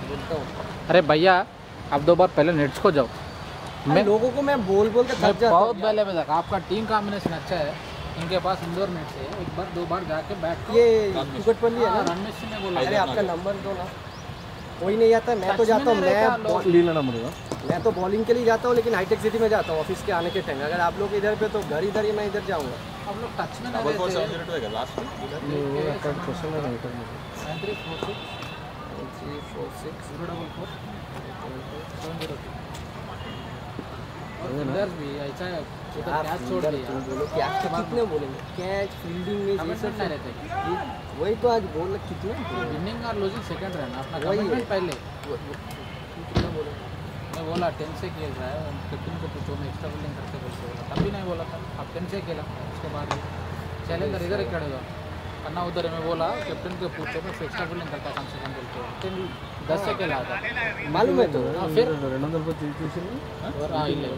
बोलता हूँ अरे भैया अब दो बार पहले नेट्स को जाओ अरे मैं लोगों को मैं बोल बोल के मैं थक जाता बहुत हूँ पहले बता आपका टीम कॉम्बिनेशन अच्छा है इनके पास इंडोर नेट है एक बार दो बार जाके बैठ के ये कुकटपल्ली है हाँ, ना रणवीर सिंह ने बोला अरे आपका नंबर दो ना कोई नहीं आता मैं तो टच में जाता हूँ नहीं रहता मैं लोग। లీలా నెంబర్ मैं तो बॉलिंग के लिए जाता हूँ लेकिन हाईटेक सिटी में जाता हूँ ऑफिस के आने के टाइम अगर आप लोग इधर पे तो घर इधर ही मैं इधर जाऊँगा आप लोग टच में డబల్ ఫోర్ సెవెన్ नहीं జీరో టూ కదా లాస్ట్ నువ్వు అక్కడికి వస్తున్నా ఇక్కడ nine three four six three four six zero double four seven zero two और फील्डर्स भी ऐसा है उधर कैच छोड़ दिया बोलो कैच तो कितने बोलेंगे कैच फील्डिंग में ये कमिटमेंट सब नहीं रहते ये- वही तो आज बोल रहे कितना विनिंग और लूजिंग सेकंड रहना अपना वही है। कमिटमेंट पहले वो- वो- कितना बोले मैं बोला टेन से खेल रहा है कैप्टन को पूछो मैं एक्स्ट्रा फील्डिंग करते बोल के बोला तभी नहीं बोला था अब टेन से खेला उसके बाद चैलेंजर इधर ही खड़ेगा अन्ना उधर है मैं बोला कैप्टन को पूछो मैं एक्स्ट्रा फील्डिंग करता कम से कम बोल के टेन दस से खेला था मालूम है तो हाँ, फिर రెండు వందల పది చూసి और हाँ इले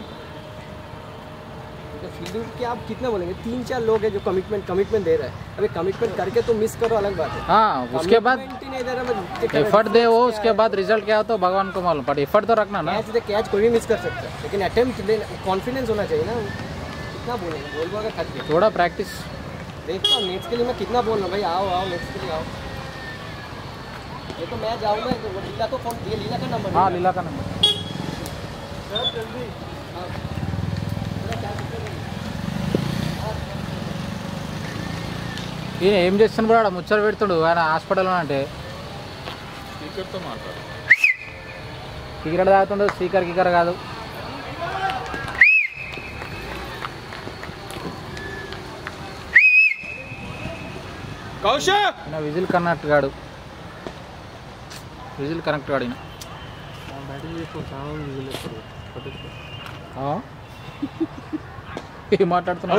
तो फील्डिंग के आप कितना बोलेंगे तीन चार लोग हैं जो कमिटमेंट कमिटमेंट दे रहे हैं अभी कमिटमेंट करके तो मिस करो अलग बात है हाँ उसके बाद Commitment ही नहीं दे रहा मैं क्या कर- एफर्ट दे वो उसके बाद रिजल्ट क्या हो तो भगवान को मालूम बट एफर्ट तो रखना ना कैच दे कैच कोई भी मिस कर सकता है लेकिन अटेम्प्ट कॉन्फिडेंस होना चाहिए ना कितना बोलेंगे बोल बोल के थक गए थोड़ा प्रैक्टिस देखता हूँ नेक्स्ट के लिए मैं कितना बोल रहा हूँ भाई आओ आओ नेक्स्ट के लिए आओ ये तो मैं जाऊँगा तो वो लीला को फोन ये लीला का नंबर हाँ लीला का नंबर ఈయన ఏం చేస్తాను కూడా ముచ్చట పెడుతుడు ఆయన హాస్పిటల్లో అంటే స్పీకర్తో మాట్లాడు సిగరెట్ తాగుతుండు స్పీకర్ గికర్ కాదు కౌశక్ ఈయన విజిల్ కనెక్ట్ కాడు విజిల్ కనెక్ట్ కాడు ఈయన బ్యాటింగ్ చేసుకో చాలా మంది చేస్తారు పట్టించుకో ఆ? ఏం మాట్లాడుతున్నాడు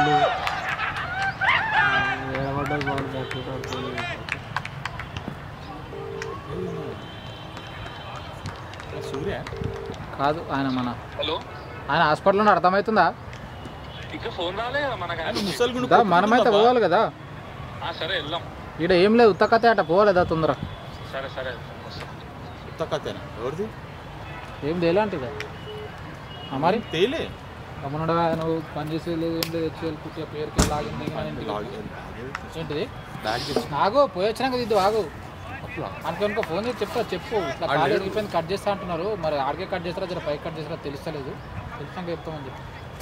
ఏడబడ్డారు బాగుంది బ్యాట్ ఆడుతుంది సూర్య కాదు ఆయన మన హలో ఆయన హాస్పిటల్లో అర్థమవుతుందా ఇంకా ఫోన్ రాలే కదా మనకు ముసల్గుండు దా, మనమైతే పోవాలి కదా ఆ, సరే వెళ్దాం ఈడ ఏం లేదు ఉత్తకతే అట పోలేదా తొందర సరే సరే వస్తాం. కొత్త కథేనా ఎవరిది ఏం తేలాంటిదా మరి తేలే గమనడా నువ్వు పని చేసేది లేదు ఏం లేదు హెచ్ఎల్ కుట్టిన పేరుకి లాగింది ఏంటిది బ్యాగ్ తెచ్చి ఆగు పోయి వచ్చినాక దిద్దు ఆగు అనుకో ఫోన్ చేసి చెప్తా చెప్పు ఇట్లా ఆడు కాలేజ్ లేడు. అయిపోయింది కట్ చేస్తా అంటున్నారు మరి ఆడికే కట్ చేస్తారా జర పైకి కట్ చేస్తారా తెలుస్తలేదు తెలిసాక చెప్తామని చెప్పి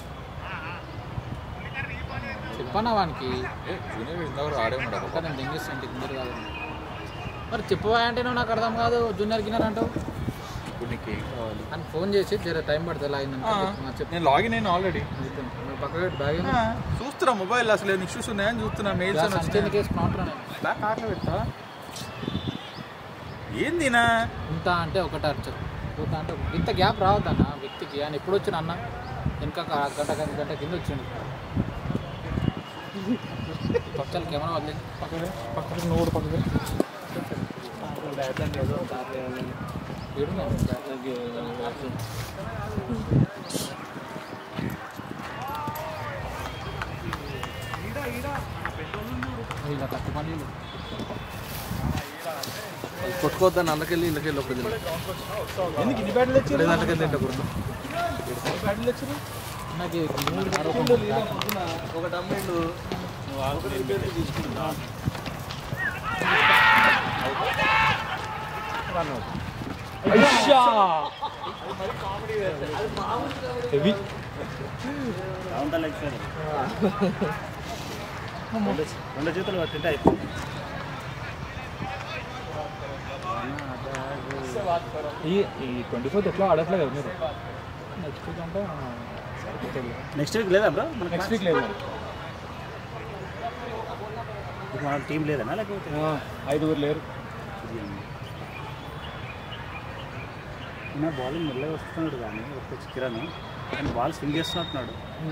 చెప్పన్నా వానికి జూనియర్ ఇందాక ఆడే ఉన్నాడు ఒక్క నేను దెంగిస్తాను ఇంటికి ముందర కాదు మరి చెప్పవా అంటే నువ్వు నాకు అర్థం కాదు జూనియర్ గిన్నర్ అంటావు ఇప్పుడు నీకు ఏం కావాలి అని ఫోన్ చేసి జర టైం పడుతుంది లాగిందని చెప్పు నేను లాగిన్ అయినా ఆల్రెడీ పక్కన బ్యాగ్ చూస్తున్నా మొబైల్ అసలు నీకు ఇష్యూస్ ఉన్నాయని చూస్తున్నా మెయిల్స్ అని వచ్చినాయి వేసుకున్నా బ్యాక్ ఆటలో పెట్టా ఏందినా ఇంత అంటే ఒకటి అర్చర్ ఇంత అంటే ఒక- ఇంత గ్యాప్ రావద్దన్న వ్యక్తికి ఆయన ఎప్పుడు వచ్చిన అన్న వెనక ఒక గంట గంట గంట కింద వచ్చిండు పక్కన కెమెరా వదిలే పక్కన పక్కన నువ్వు కూడా పక్కన ఇలా కత్తి పని కొట్టుకోవద్దని అందుకెళ్ళి ఇళ్ళకెళ్ళి ఒక దిన ఎందుకు ఇన్ని బ్యాట్లు తెచ్చి లేదంటే తింటే కొడుకు బ్యాట్లు తెచ్చి నాకు ఒక డమ్మిండు హెవీ రెండు చేతులు పట్టింటే అయిపోయింది ఈ ఈ ట్వంటీ ఫోర్త్ ఎట్లా ఆడట్లేదు కదా మీరు నెక్స్ట్ వీక్ అంటే సరిపోతుంది నెక్స్ట్ వీక్ లేదా బ్రో నెక్స్ట్ వీక్ లేదు మన టీం లేదనా లేకపోతే ఐదుగురు లేరు నా బౌలింగ్ మెల్లగా వస్తున్నాడు కానీ ఒక కిరణ్ కానీ బాల్ స్వింగ్ చేస్తున్నట్టున్నాడు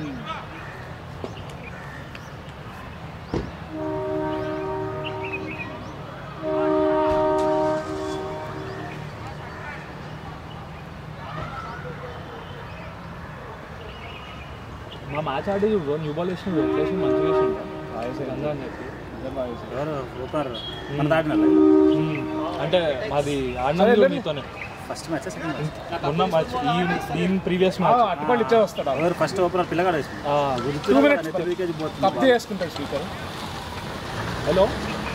మా మ్యాచ్ ఆడి చూడు న్యూ బాల్ వేసిన వెంకటేశ్వర మంచిగా వేసిండు వాయిస్ రంగా అని చెప్పి ఇద్దరు బాగా వేసిండు. ఎవరు ఓపెనర్ మన దాటిన అంటే మాది ఆడినది కూడా మీతోనే ఫస్ట్ మ్యాచ్ సెకండ్ మ్యాచ్ మొన్న మ్యాచ్ ఈ దీని ప్రీవియస్ మ్యాచ్ అట్టుపల్లి ఇచ్చే వస్తాడు ఎవరు ఫస్ట్ ఓపెనర్ పిల్లగాడు వేసింది టూ మినిట్స్ నెత్తి వికెట్ పోతుంది కప్పు చేసుకుంటాడు స్పీకర్ హలో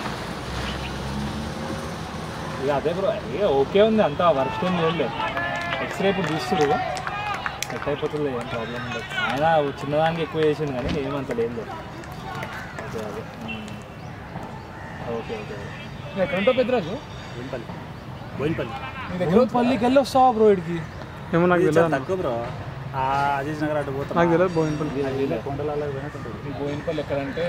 ఇక అదే బ్రో ఏ ఓకే ఉంది అంతా వర్క్ ఏం లేదు ఎక్స్రే ఇప్పుడు తీస్తుడు సెట్ అయిపోతుంది ఏం ప్రాబ్లం ఉండదు ఆయన చిన్నదానికి ఎక్కువ చేసింది కానీ ఏమంత లేదు అదే అదే ఉమ్. ఓకే ఓకే నువ్వు ఎక్కడ ఉంటావు పెద్దరాజు బోయినపల్లి బోయినపల్లి నీ దగ్గర పల్లికి వెళ్ళి వస్తావా బ్రో ఇడికి ఏమో నాకు ఇది చాలా తక్కువ బ్రో ఆ అజీజ్ నగర్ అటు పోతాం నాకు తెలియదు బోయినపల్లి కొండలలో పోయినట్టు ఈ బోయినపల్లి ఎక్కడంటే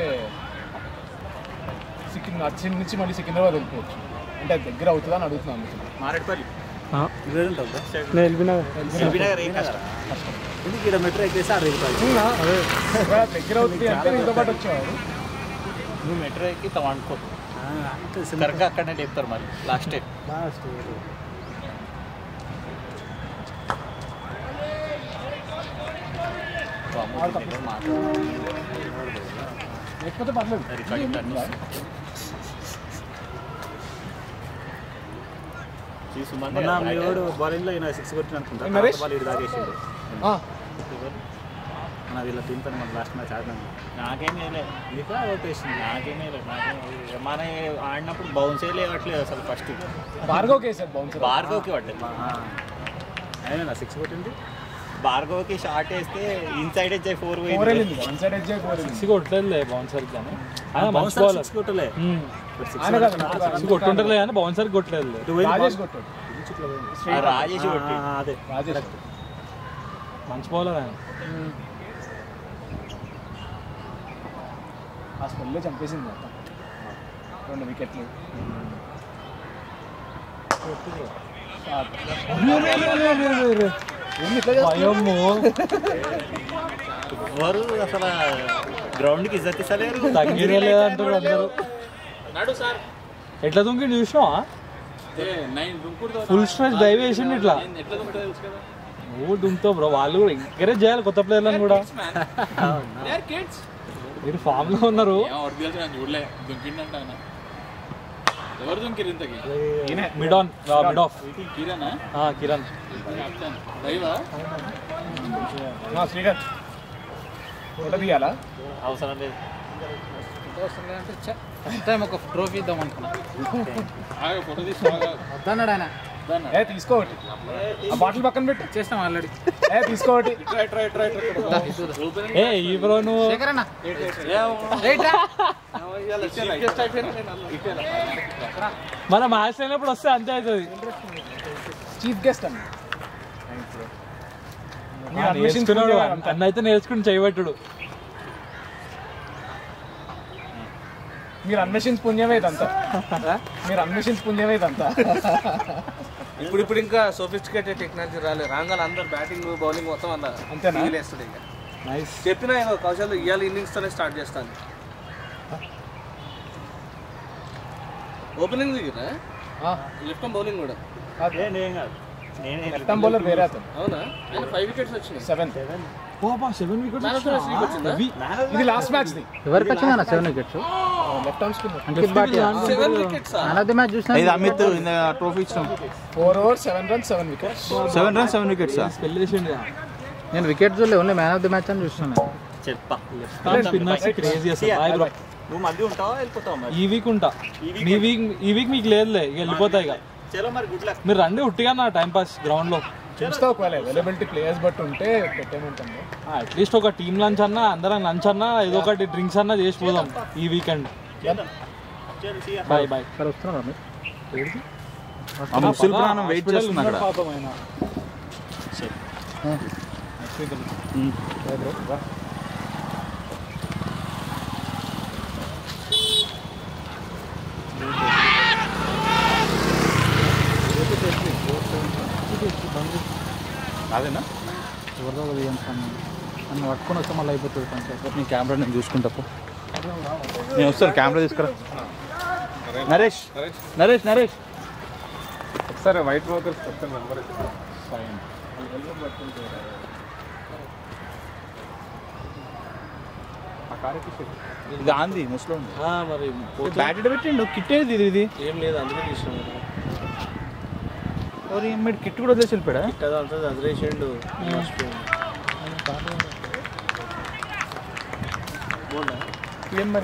సిక్కిం అచ్చిన నుంచి మళ్ళీ సికింద్రాబాద్ వెళ్ళిపోవచ్చు అంటే అది దగ్గర అవుతుందా అని అడుగుతున్నాను మారేడుపల్లి నువ్వు ఉంటావు బ్రో నేను ఎల్బినగర్ ఎందుకు ఇక్కడ మెట్రో ఎక్కేసి ఆరు రూపాయలు దగ్గర అవుతుంది అంటే నీతో పాటు వచ్చేవాడు నువ్వు మెట్రో ఎక్కి తవాడుకో ఆ, అంతే simple. కరెక్ట్గా అక్కడనే చెప్తారు మరి లాస్ట్ టైం Last. లేకపోతే పర్లేదు మొన్న మీ వాడు బౌలింగ్ లో ఈయన సిక్స్ కొట్టిన అనుకుంటా ఏ నరేష్? బాల్ ఇటు దాగేసాడు ఆ, మన వీళ్ళ టీం పని మన లాస్ట్ మ్యాచ్ ఆడినాం నాకేం చేయలేదు నీకు అవుట్ వేసింది నాకేం చేయలేదు నాకేం చేయలేదు. మన ఆడినప్పుడు బౌన్సే లేవట్లేదు అసలు ఫస్ట్ భార్గవ్కి వేసాడు బౌన్సర్ భార్గవ్కి పడ్డది అయినా సిక్స్ కొట్టింది భార్గవ్కి షార్ట్ వేస్తే ఇన్సైడ్ వచ్చే ఫోర్ ఫోర్ పోయింది వెళ్ళింది వన్ సైడ్ ఎడ్జ్ ఫోర్ వెళ్ళింది సిక్స్ కొట్టలేదులే బౌన్సర్ కానీ ఆయన మంచి బౌన్సర్ బౌలర్ సిక్స్ కొట్టలే ఆయన కాదు సిక్స్ కొట్టుంటారులే కానీ బౌన్సర్ కొట్టలేదు రాజేష్ కొట్టాడు ఆ రాజేష్ కొట్టి అదే రాజేష్ మంచి బౌలర్ ఆయన ఆ స్పెల్లో చంపేసింది మొత్తం రెండు వికెట్లు ఏంది ఇట్లా చేస్తున్నావు? భయము ఎవరు అసలు గ్రౌండ్కి ఇజ్జత్ ఇస్తలేరు తగ్గిరే లేదంటారు అందరూ ఎట్లా దుంకి చూసినావా ఫుల్ స్ట్రెచ్ డైవ్ వేసిండు ఇట్లా నువ్వు దుంకుతావు బ్రో వాళ్ళు కూడా ఎంకరేజ్ చేయాలి కొత్త ప్లేయర్లను కూడా మీరు ఫామ్ లో ఉన్నారు చూడలే దుంకిండంట ఆయన ఎవరు దుంకిరు ఇంతకి మిడ్ ఆన్ మిడ్ ఆఫ్ కిరణా కిరణ్ దైవా ఆ, శ్రీకాంత్ ఫోటో తీయాలా అవసరం లేదు టైం ఒక ట్రోఫీ ఇద్దాం అనుకున్నా ఆగా ఫోటో తీసుకోగా వద్దన్నాడు ఆయన ఏ తీసుకో ఒకటి ఆ బాటిల్ పక్కన పెట్టు చేస్తాం ఆల్రెడీ ఏ తీసుకో ఒకటి ఏ ఈ బ్రో నువ్వు శేఖరన్న మన మ్యాచ్ అయినప్పుడు వస్తే అంతే అవుతుంది చీఫ్ గెస్ట్ అన్న మీరు admissions నేర్చుకున్నాడు పుణ్యమే అంతా. అన్న అయితే నేర్చుకుని చేయబట్టుడు మీరు అన్వేషన్స్ పుణ్యమే ఇదంతా మీరు అన్వేషన్స్ పుణ్యమే ఇదంతా ఇప్పుడు ఇప్పుడు ఇంకా సోఫిస్టికేటెడ్ టెక్నాలజీ రాలేదు రాగానే అందరు బ్యాటింగ్ బౌలింగ్ మొత్తం అలా అంతేనా? వేస్తుంది ఇంకా నైస్ చెప్పిన ఏదో కౌశల్ ఇవాళ innings తోనే స్టార్ట్ చేస్తాను ఓపెనింగ్ దిగిరా లెఫ్ట్ బౌలింగ్ కూడా ఏ నేను కాదు నేనే లెఫ్ట్ ఆర్మ్ బౌలర్ వేరే అతను అవునా ఆయన ఫైవ్ వికెట్స్ వచ్చినాయి seven seven Man of the match league వచ్చిందా? ఇది లాస్ట్ మ్యాచ్ ది ఎవరికి వచ్చిందన్న seven wickets left arm spin Ankit Bhatia seven wickets man of the match చూసిన ఇది అమిత్ ట్రోఫీ ఇచ్చాం four overs seven runs seven wickets seven runs seven wickets spell చేసిండు నేను వికెట్ చూడలే only man of the match అని చూస్తున్నాను చెప్పా స్పిన్నర్స్ క్రేజీ అసలు బాయ్ బ్రో నువ్వు మళ్ళీ ఉంటావా వెళ్ళిపోతావా మరి ఈ వీక్ ఉంటా ఈ వీక్ ఈ వీక్ మీకు లేదులే ఇక వెళ్ళిపోతాయి ఇక చలో మరి గుడ్ లక్ మీరు రండి ఉట్టిగా నా టైం పాస్ గ్రౌండ్ లో చూస్తా ఒకవేళ అవైలబిలిటీ ప్లేయర్స్ బట్టి ఉంటే పెట్టేమంటాము అట్లీస్ట్ ఒక టీమ్ లంచ్ అన్నా అందరం లంచ్ అన్నా ఏదో ఒకటి డ్రింక్స్ అన్నా చేసిపోదాం ఈ వీకెండ్ బాయ్ బాయ్ సరే వస్తున్నారా మీరు ఆ ముసలి ప్రాణం వెయిట్ చేస్తున్నా అక్కడ పాపం ఆయన అదేనా ఎవరిదో ఒకటి ఏం పని. నన్ను పట్టుకొని వస్తే మళ్ళీ అయిపోతుంది కొంచెం నీ కెమెరా నేను చూసుకుంటా పో. నేను వస్తాను కెమెరా తీసుకురా నరేష్ నరేష్ నరేష్ ఒకసారి వైట్ బ్రోకర్స్ కొత్త నెంబర్ ఇది ఆంది ముసలో ఆ, మరి బ్యాట్ పెట్టిండు కిట్ ఏది ఇది ఇది ఏం లేదు అందుకే తీసుకున్నాను ఎవరు మీరు కిట్ కూడా వదిలేసి వెళ్ళిపోయాడా కదా అంతా వదిలేసిండు ఏం మరి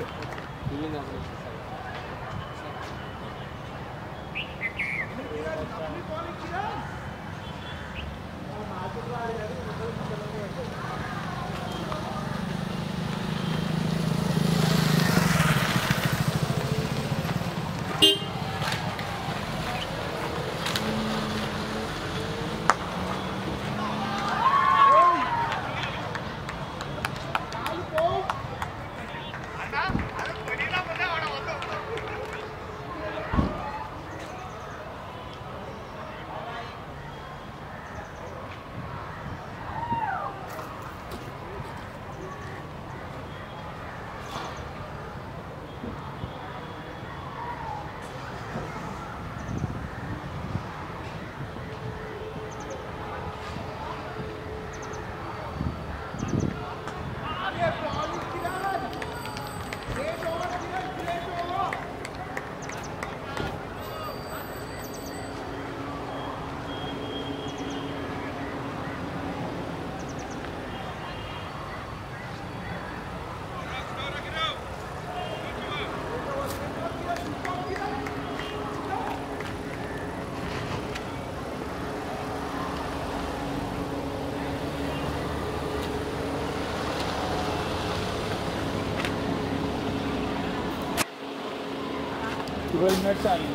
ట్వెల్వ్ మినిట్స్ అని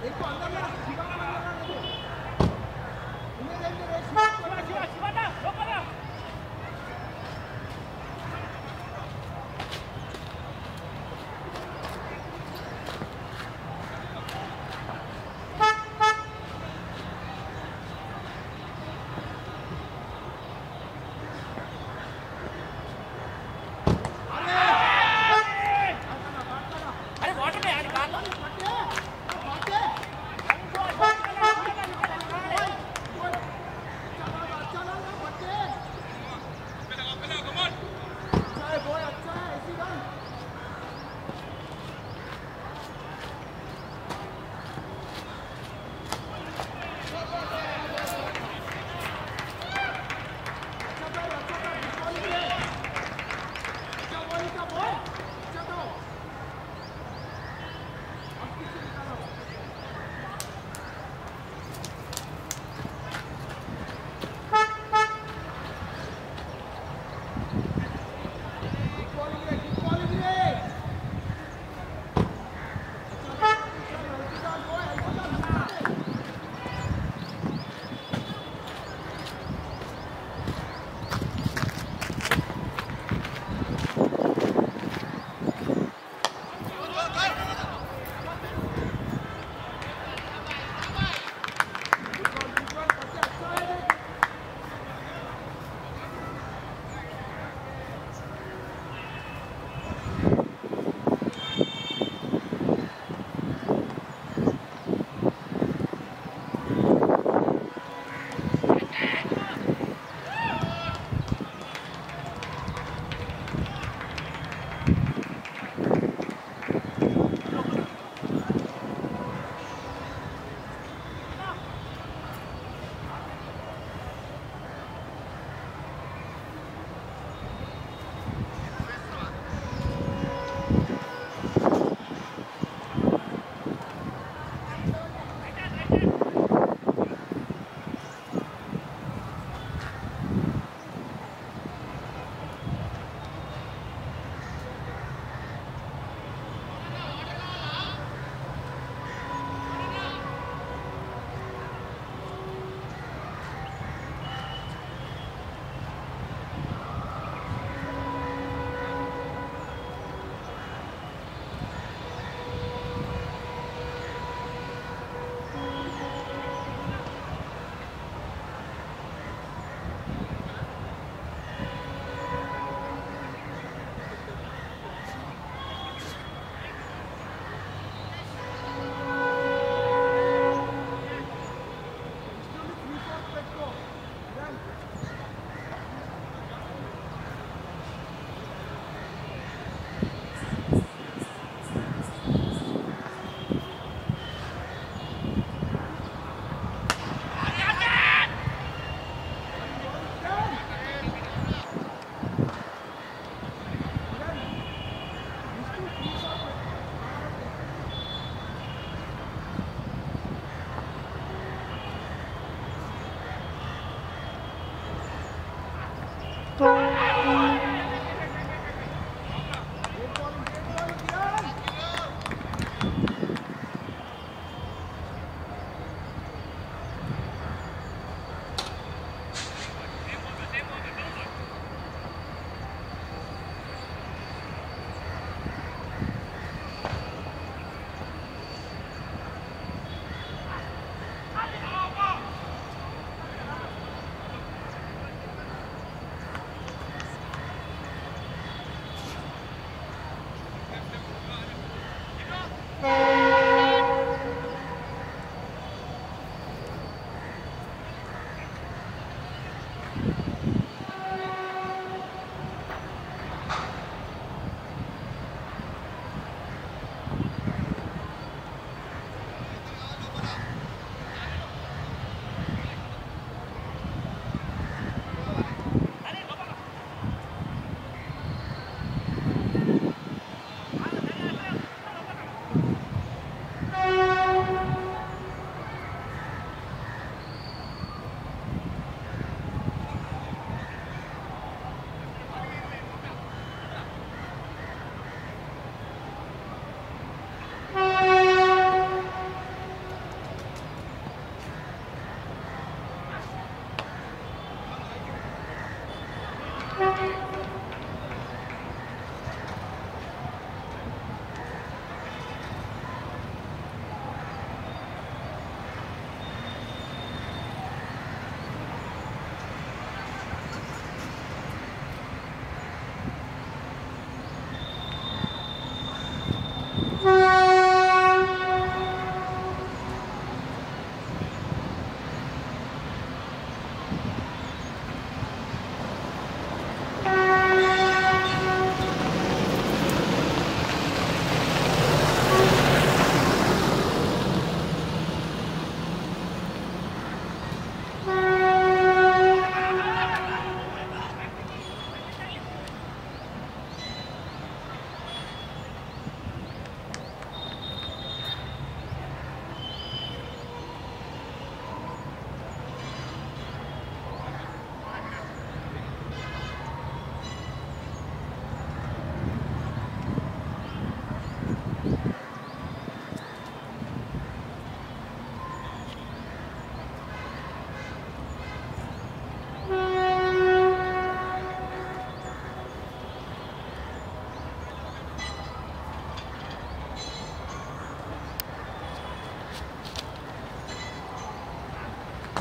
ఆ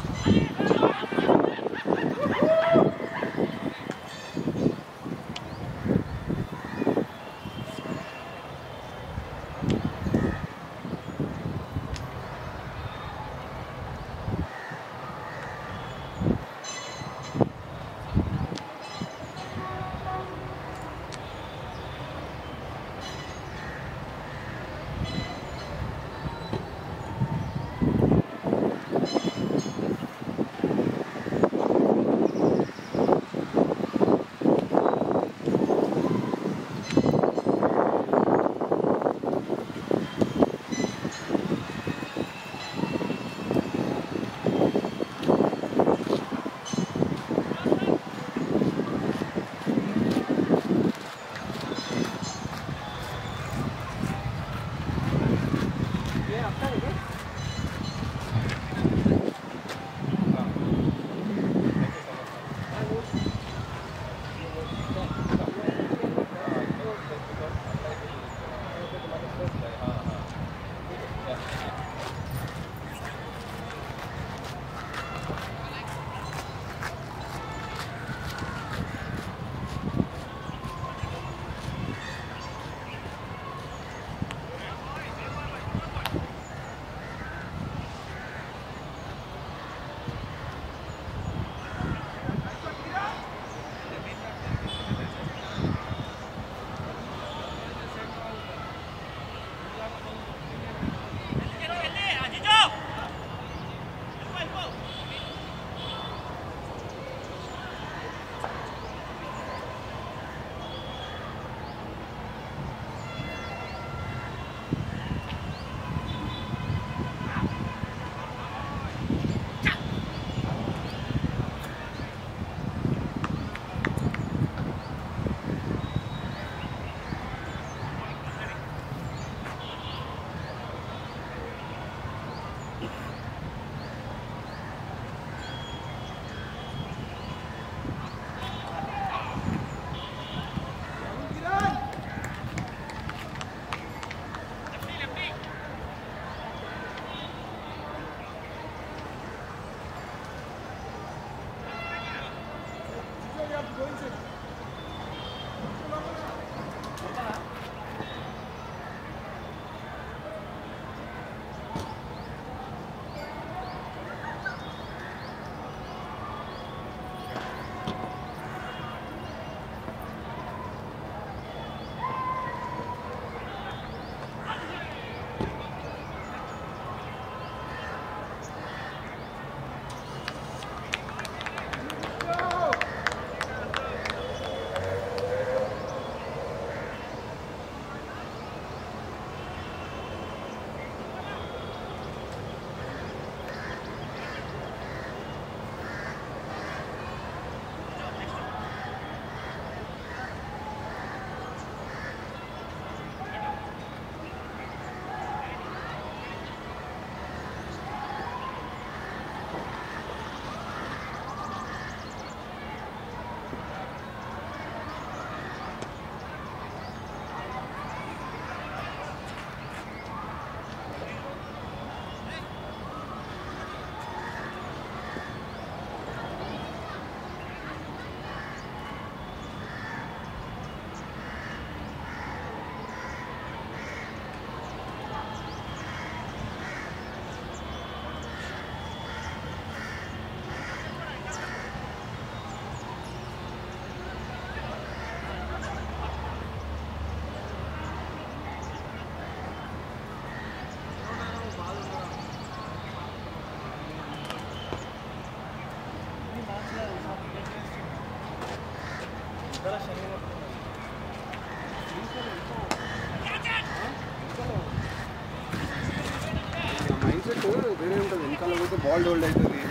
మైండ్ సెట్ వేరే ఉంటుంది వెనకాల పోతే బాల్ హోల్డ్ అవుతుంది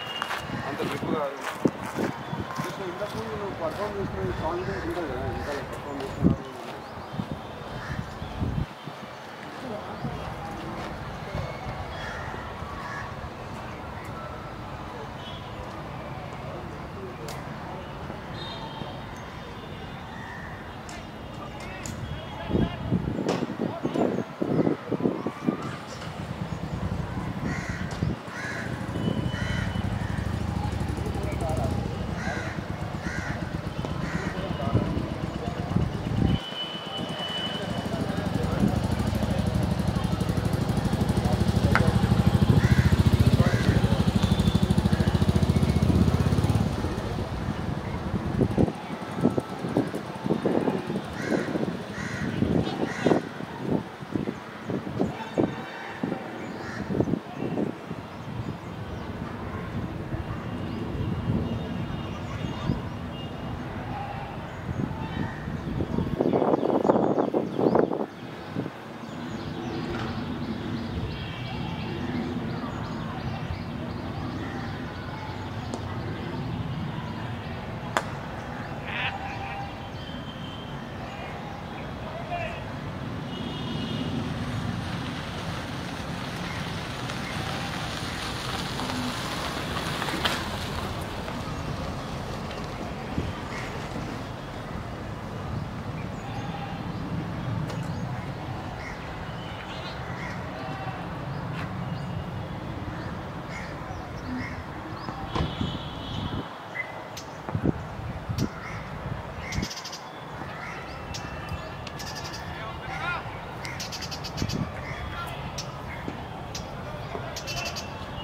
అంత గ్రిప్ కాదు జస్ట్ ఇంతకుముందు నువ్వు పర్ఫామ్ చేసిన కాన్ఫిడెన్స్ ఉంటుంది కదా వెనకాల పర్ఫామ్ చేస్తున్నారు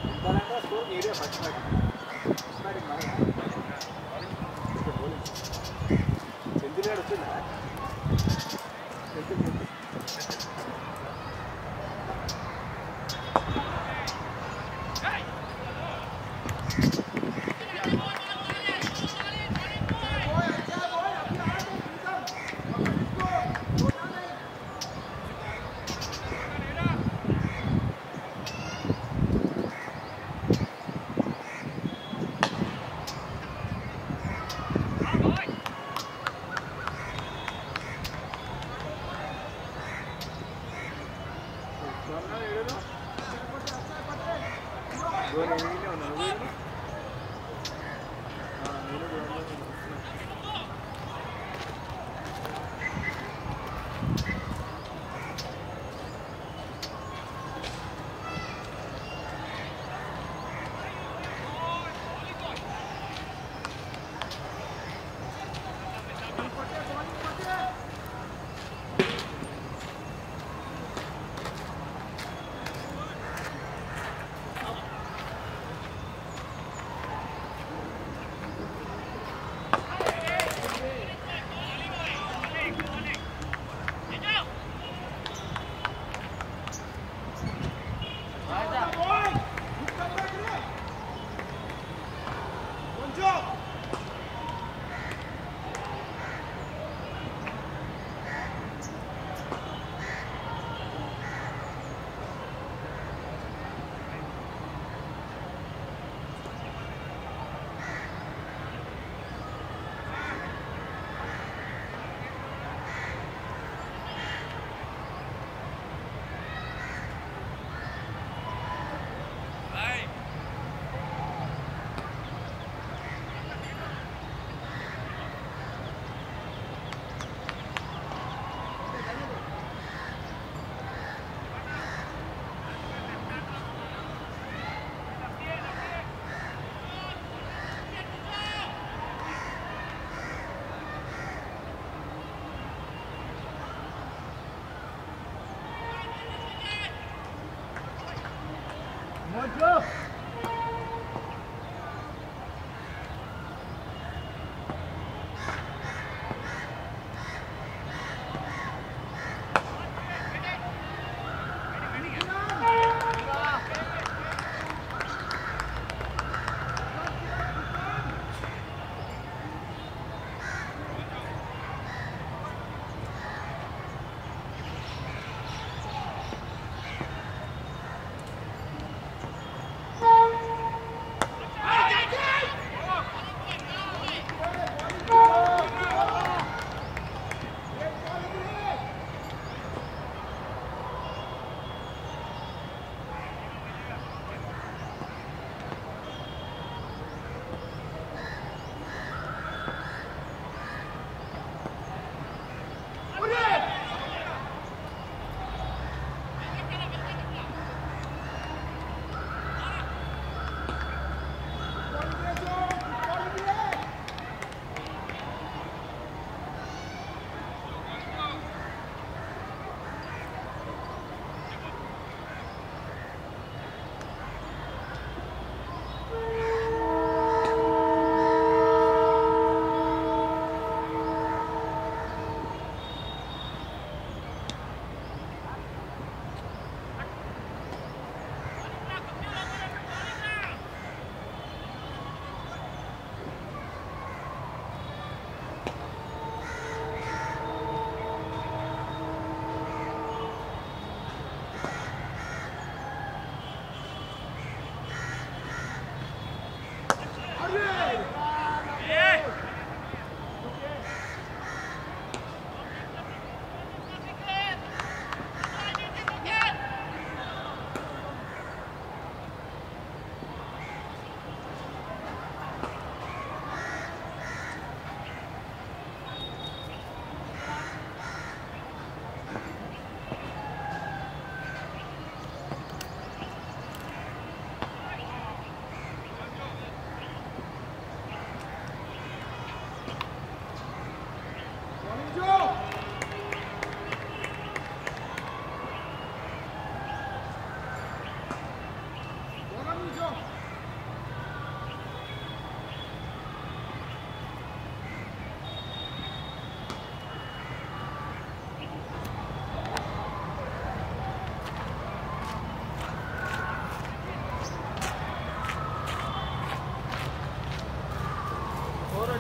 ఆ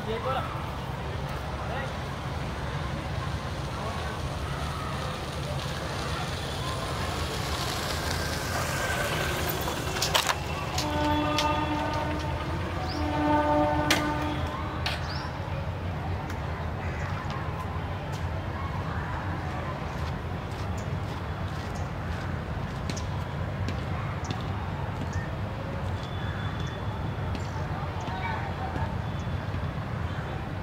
ఆ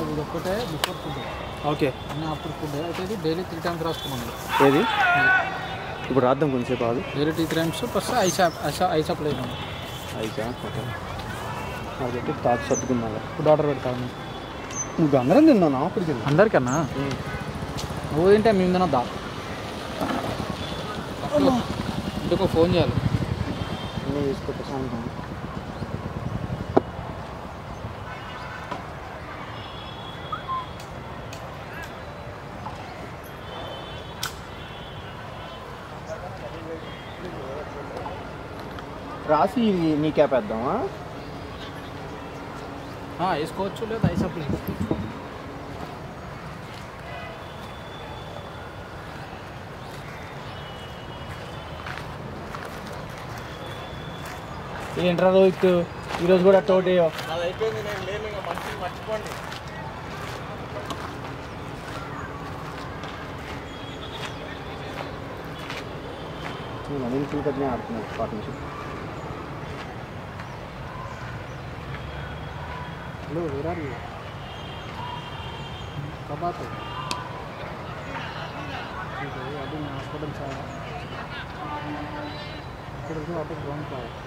ఇది ఒక్కటే బిఫోర్ ఫుడ్ ఓకే అన్నీ అప్పుడు ఫుడ్ అయితే ఇది డైలీ త్రీ టైమ్స్ రాసుకున్నాను ఏది ఇప్పుడు రాద్దాం కొంచెంసేపు ఆగు డైలీ త్రీ టైమ్స్ ప్లస్ ఐసా ఐసా ఐసా ప్లేట్ అయితే ఓకే అది పెట్టి తాత సర్దుకుందా ఫుడ్ ఆర్డర్ పెడతాను నువ్వు అందరం తిన్నావు అప్పటికి అందరికన్నా నువ్వు తింటే మేము తినొద్దా ఇంటికి ఫోన్ చేయాలి అన్నీ తీసుకో ప్రశాంతం రాసి ఇది నీ క్యాప్ వేద్దామా ఆ, వేసుకోవచ్చు లేదా ఐసా ప్లేట్ ఏంట్రా రోహిత్ ఈరోజు కూడా తోటేయో అది అయిపోయింది నేను లేను ఇంకా మనిషిని మర్చిపోండి నేను అనిల్ కుల్కర్ని ఆడుతున్నాను partnership hello where are you कब आते हो? ठीक है अभी मैं हॉस्पिटल से आया हॉस्पिटल से वापस ग्राउंड पर आया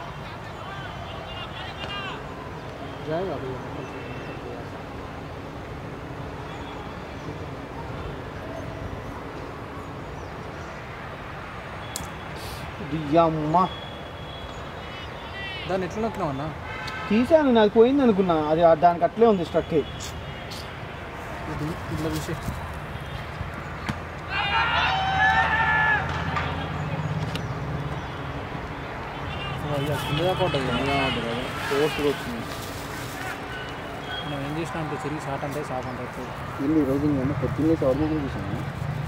जाएगा अभी वो निकल के- निकल के यहाँ से। దియ్యమ్మ దాన్ని ఎట్లా నొక్కినావు అన్న తీసాను నాకు పోయింది అనుకున్నా అది ఆ- దానికి అట్లే ఉంది స్ట్రక్ ఇది ఇట్లా చూసి ఇక కింద దాకా ఉంటుంది ఫోర్స్ వచ్చింది మనం ఏం చేసినా అంటే తిరిగి షార్ట్ అంటే షాప్ అంటే చూడు ఇల్లు ఈరోజు నేను పొద్దున్నే షవర్మ చూసాను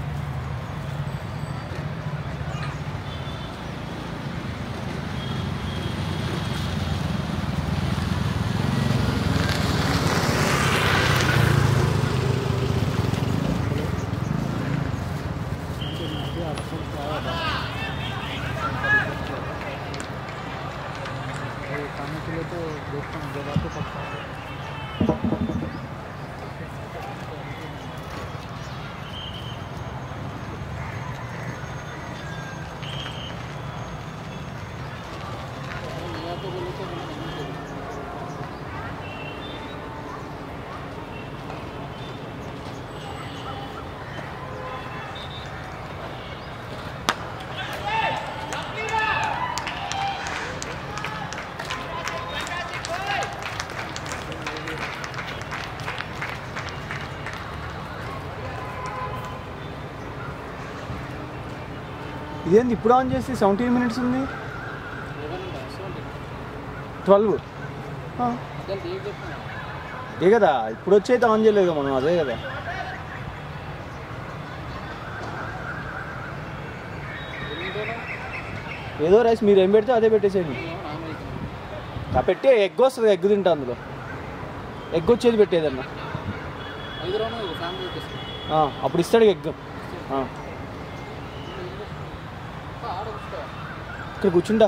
खाने के लिए तो देखता हूँ जगह तो पक्का है या तो बोले तो मैंने नहीं किया। ఇదేంటి ఇప్పుడు ఆన్ చేసి సెవెంటీన్ మినిట్స్ ఉంది ట్వెల్వ్ అదే డేట్ చెప్తున్నా ఏ కదా ఇప్పుడు వచ్చి అయితే ఆన్ చేయలేదు కదా మనం అదే కదా ఏదో రైస్ మీరు ఏం పెడితే అదే పెట్టేసేయండి నాన్ వెజ్ ఆ పెట్టే ఎగ్ వస్తుంది ఎగ్ తింటా అందులో ఎగ్ వచ్చేది పెట్టేదన్నా ఐదు రోజులు ఒక ఫ్యామిలీ వచ్చేసి ఆ, అప్పుడు ఇస్తాడు ఎగ్ ఆ, ఆడ కూర్చో ఇక్కడ కూర్చుంటా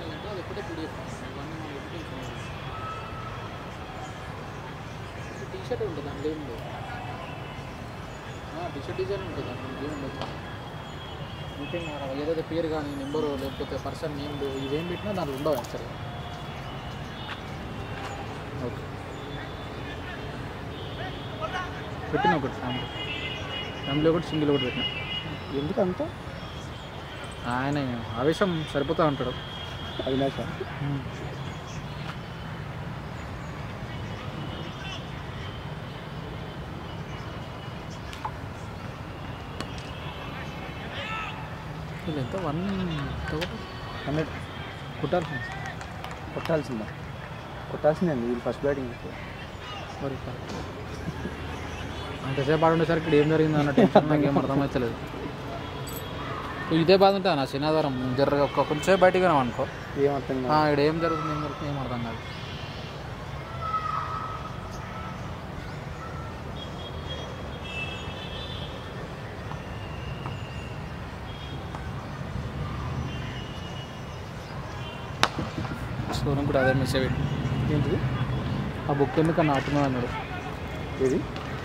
ఎంతో అది ఒకటే పీడిఎఫ్ ఇవన్నీ మనం ఒకటే టీ షర్ట్ ఉంటుంది అందులో ఏం లేదు టీ షర్ట్ డిజైన్ ఉంటుంది అందులో ఏం ఉండదు ఇంకేం మారదు. ఏదైతే పేరు కానీ నెంబరు లేకపోతే పర్సన్ నేమ్ ఇవేం పెట్టినా దాంట్లో ఉండవు యాక్చువల్గా ఓకే పెట్టిన ఒకటి ఫ్యామిలీ ఫ్యామిలీ ఒకటి సింగిల్ ఒకటి పెట్టిన ఎందుకు అంత ఆయన ఆవేశం సరిపోతా ఉంటాడు అవినాశ ఇది ఎంత వన్ ఎంత ఒకటి హండ్రెడ్ కుట్టాల్సింది కొట్టాల్సిందా కొట్టాల్సిందే అండి వీళ్ళు ఫస్ట్ బ్యాటింగ్ మరి కరెక్ట్. అంతసేపు ఆడు ఉండేసరికి ఇక్కడ ఏం జరిగింది అన్న టెన్షన్ నాకు ఏం అర్థమవుతలేదు ఇప్పుడు ఇదే బాధ ఉంటుంది నా శనివారం జర్ర ఒక్క కొంచెం బయటికి అనుకో ఏం అర్థం ఆ, కాదు ఇక్కడ ఏం జరుగుతుంది ఏం జరుగుతుంది ఏం అర్థం కాదు సూర్యం కూడా అదే మెసేజ్ పెట్టి ఏంటిది ఆ బుక్ ఎందుకన్నా ఆటున్నా అన్నాడు ఏది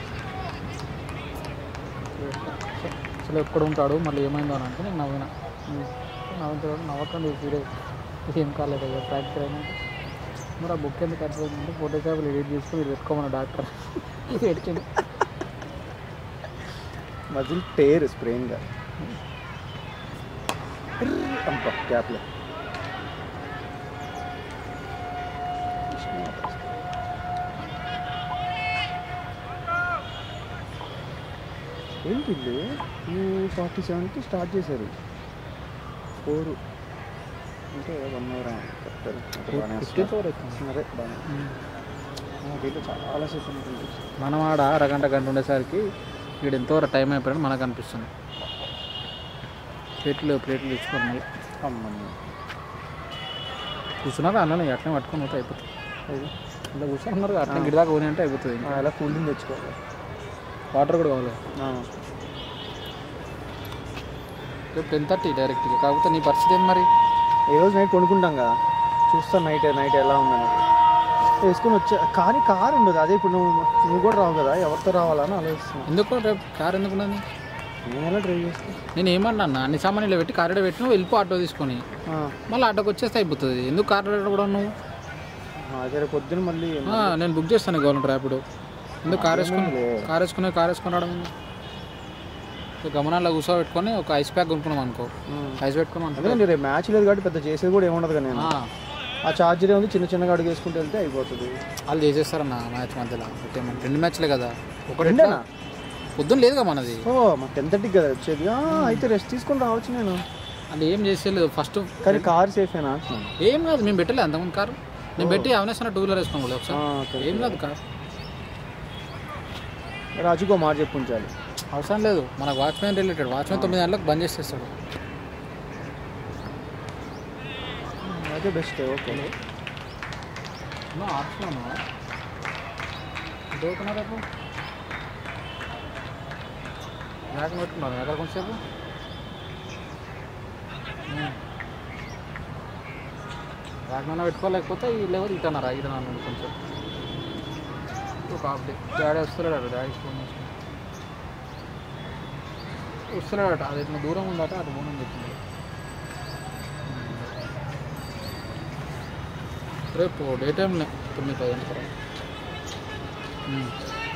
అసలు ఎక్కడ ఉంటాడు మళ్ళీ ఏమైందో అని అంటే నేను నవ్విన నవ్వుతాడు నవ్వకండి వీడియో ఏం కాలేదు కదా ఫ్రాక్చర్ అయినాక మరి ఆ బుక్ ఎందుకు అర్థమైందంటే ఫోటోషాప్లు ఎడిట్ చేసుకుని ఇది పెట్టుకోమన్న డాక్టర్ ఇది ఎడిచింది మజిల్ టేర్ స్ప్రేయింగ్ అంత క్యాప్లో ఏంటి వీళ్ళు టూ ఫార్టీ సెవెన్కి స్టార్ట్ చేశారు ఫోర్ అంటే వన్ అవర్ ఫిఫ్టీన్ ఫోర్ అవుతుంది అదే బాగా వీళ్ళు చాలా సేపు ఉంటుంది మనం ఆడ అరగంట గంట ఉండేసరికి ఇక్కడ ఎంతో టైం అయిపోయాడు మనకు అనిపిస్తుంది ప్లేట్లు ప్లేట్లు తెచ్చుకోవాలి మళ్ళీ అమ్మని కూర్చున్నారు అన్నీ అట్లనే పట్టుకొని పోతే అయిపోతుంది ఇలా కూర్చున్నారు అట్లా గిడి దాకా పోనీ అంటే అయిపోతుంది ఇంకా. అలా కూలింగ్ తెచ్చుకోవాలి వాటర్ కూడా కావాలి ఆ. రేపు టెన్ థర్టీ డైరెక్ట్గా కాకపోతే నీ పరిస్థితి ఏంది మరి ఏ రోజు నైట్ కొనుక్కుంటాం కదా చూస్తాను నైట్ నైట్ ఎలా ఉందని వేసుకొని వచ్చా కానీ కార్ ఉండదు అదే ఇప్పుడు నువ్వు నువ్వు కూడా రావు కదా ఎవరితో రావాలని ఆలోచిస్తున్నాను ఎందుకు రేపు కార్ ఎందుకు ఉన్నది నేను ఎలా డ్రైవ్ చేస్తాను నేను ఏమన్నా అన్న అన్ని సామాన్లు పెట్టి కార్ పెట్టి నువ్వు వెళ్ళిపో ఆటో తీసుకొని మళ్ళీ ఆటోకి వచ్చేస్తే అయిపోతుంది ఎందుకు కార్ కూడా నువ్వు సరే పొద్దున మళ్ళీ ఆ, నేను బుక్ చేస్తాను గవర్నమెంట్ ర్యాపిడో ఎందుకు కార్ వేసుకుని కార్ వేసుకుని కార్ వేసుకుని రావడం ఎందుకు? ఇక గమనాల్లో కూర్చోబెట్టుకొని ఒక ఐస్ ప్యాక్ కొనుక్కున్నాం అనుకో ఐస్ పెట్టుకున్నాం అనుకో అందుకని రేపు మ్యాచ్ లేదు కాబట్టి పెద్ద చేసేది కూడా ఏముండదు కదా నేను ఆ, ఆ ఛార్జరే ఉంది చిన్న చిన్నగా అడుగు వేసుకుంటూ వెళ్తే అయిపోతుంది వాళ్ళు చేసేస్తారన్న మ్యాచ్ మధ్యలో ఒకటే మన రెండు మ్యాచ్లే కదా ఒకటి రెండేనా పొద్దున్న లేదుగా మనది ఓ మా టెన్ థర్టీకి కదా వచ్చేది ఆ, అయితే రెస్ట్ తీసుకొని రావచ్చు నేను వాళ్ళు ఏం చేసేలేదు ఫస్ట్ కానీ కార్ సేఫేనా అంటున్నాను ఏం కాదు మేము పెట్టలేదు అంతకుముందు కారు నేను పెట్టి అవినేష్ అన్న టూ వీలర్ వేసుకోవాలి ఆ, ఒకసారి ఓకే. ఏం కాదు కార్ రాజుకో మాట చెప్పు ఉంచాలి అవసరం లేదు మనకు వాచ్మెన్ రిలేటెడ్ వాచ్మెన్ తొమ్మిది గంటలకు బంద్ చేసేస్తాడు అదే బెస్ట్ ఓకే ఆప్షన్ దొరుకుతున్నా రేపు బ్యాగ్ పెట్టుకున్నారు ఎక్కడ కొంచెంసేపు బ్యాగ్ నన్న పెట్టుకోలేకపోతే ఈ లెవెల్ ఇటన్నారా ఇటన్నారు కొంచెం ఒక హాఫ్ డే డాడీ వస్తున్నాడు డాడీ ఫోన్ చేసి వస్తున్నాడట అది ఇట్లా దూరం ఉందట అటు పోనని చెప్పింది రేపు డే టైంలో తొమ్మిది పది గంటల తర్వాత ఉమ్.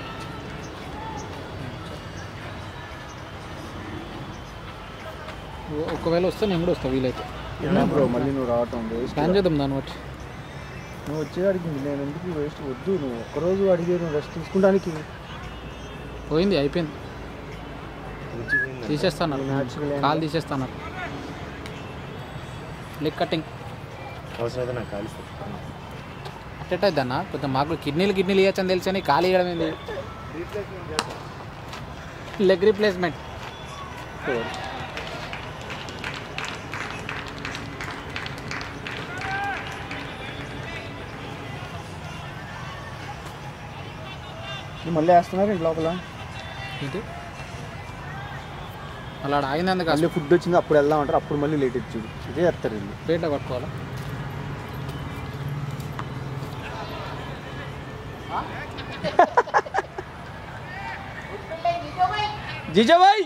ఓ- ఒకవేళ వస్తే నేను కూడా వస్తా వీలైతే బ్రో మళ్ళీ నువ్వు రావటం వేస్ట్ ప్లాన్ చేద్దాం దాన్ని బట్టి నువ్వు వచ్చేవాడికి నేను ఎందుకు వేస్ట్ వద్దు నువ్వు ఒక్కరోజు అడిగే నువ్వు రెస్ట్ తీసుకుంటానికి పోయింది అయిపోయింది తీసేస్తాను న్యాచురల్ కాలు తీసేస్తాను లెగ్ కటింగ్ అవసరమైతే నాకు కాలిస్తాను అట్టేటైద్ది అన్న కొంచెం మాకు కిడ్నీలు కిడ్నీలు ఇవ్వచ్చని తెలిసి అని ఖాళీ ఇవ్వడం ఏంది లెగ్ రీప్లేస్మెంట్ మళ్ళీ వేస్తున్నారు ఇంటి లోపల ఏంటి అలా ఆడ ఆగింది అందుకు మళ్ళీ ఫుడ్ వచ్చింది అప్పుడు వెళ్దాం అంటారు అప్పుడు మళ్ళీ లేట్ ఇచ్చి ఇదే చేస్తారు వీళ్ళు ప్లేట్లో పట్టుకోవాలా జీజాబాయ్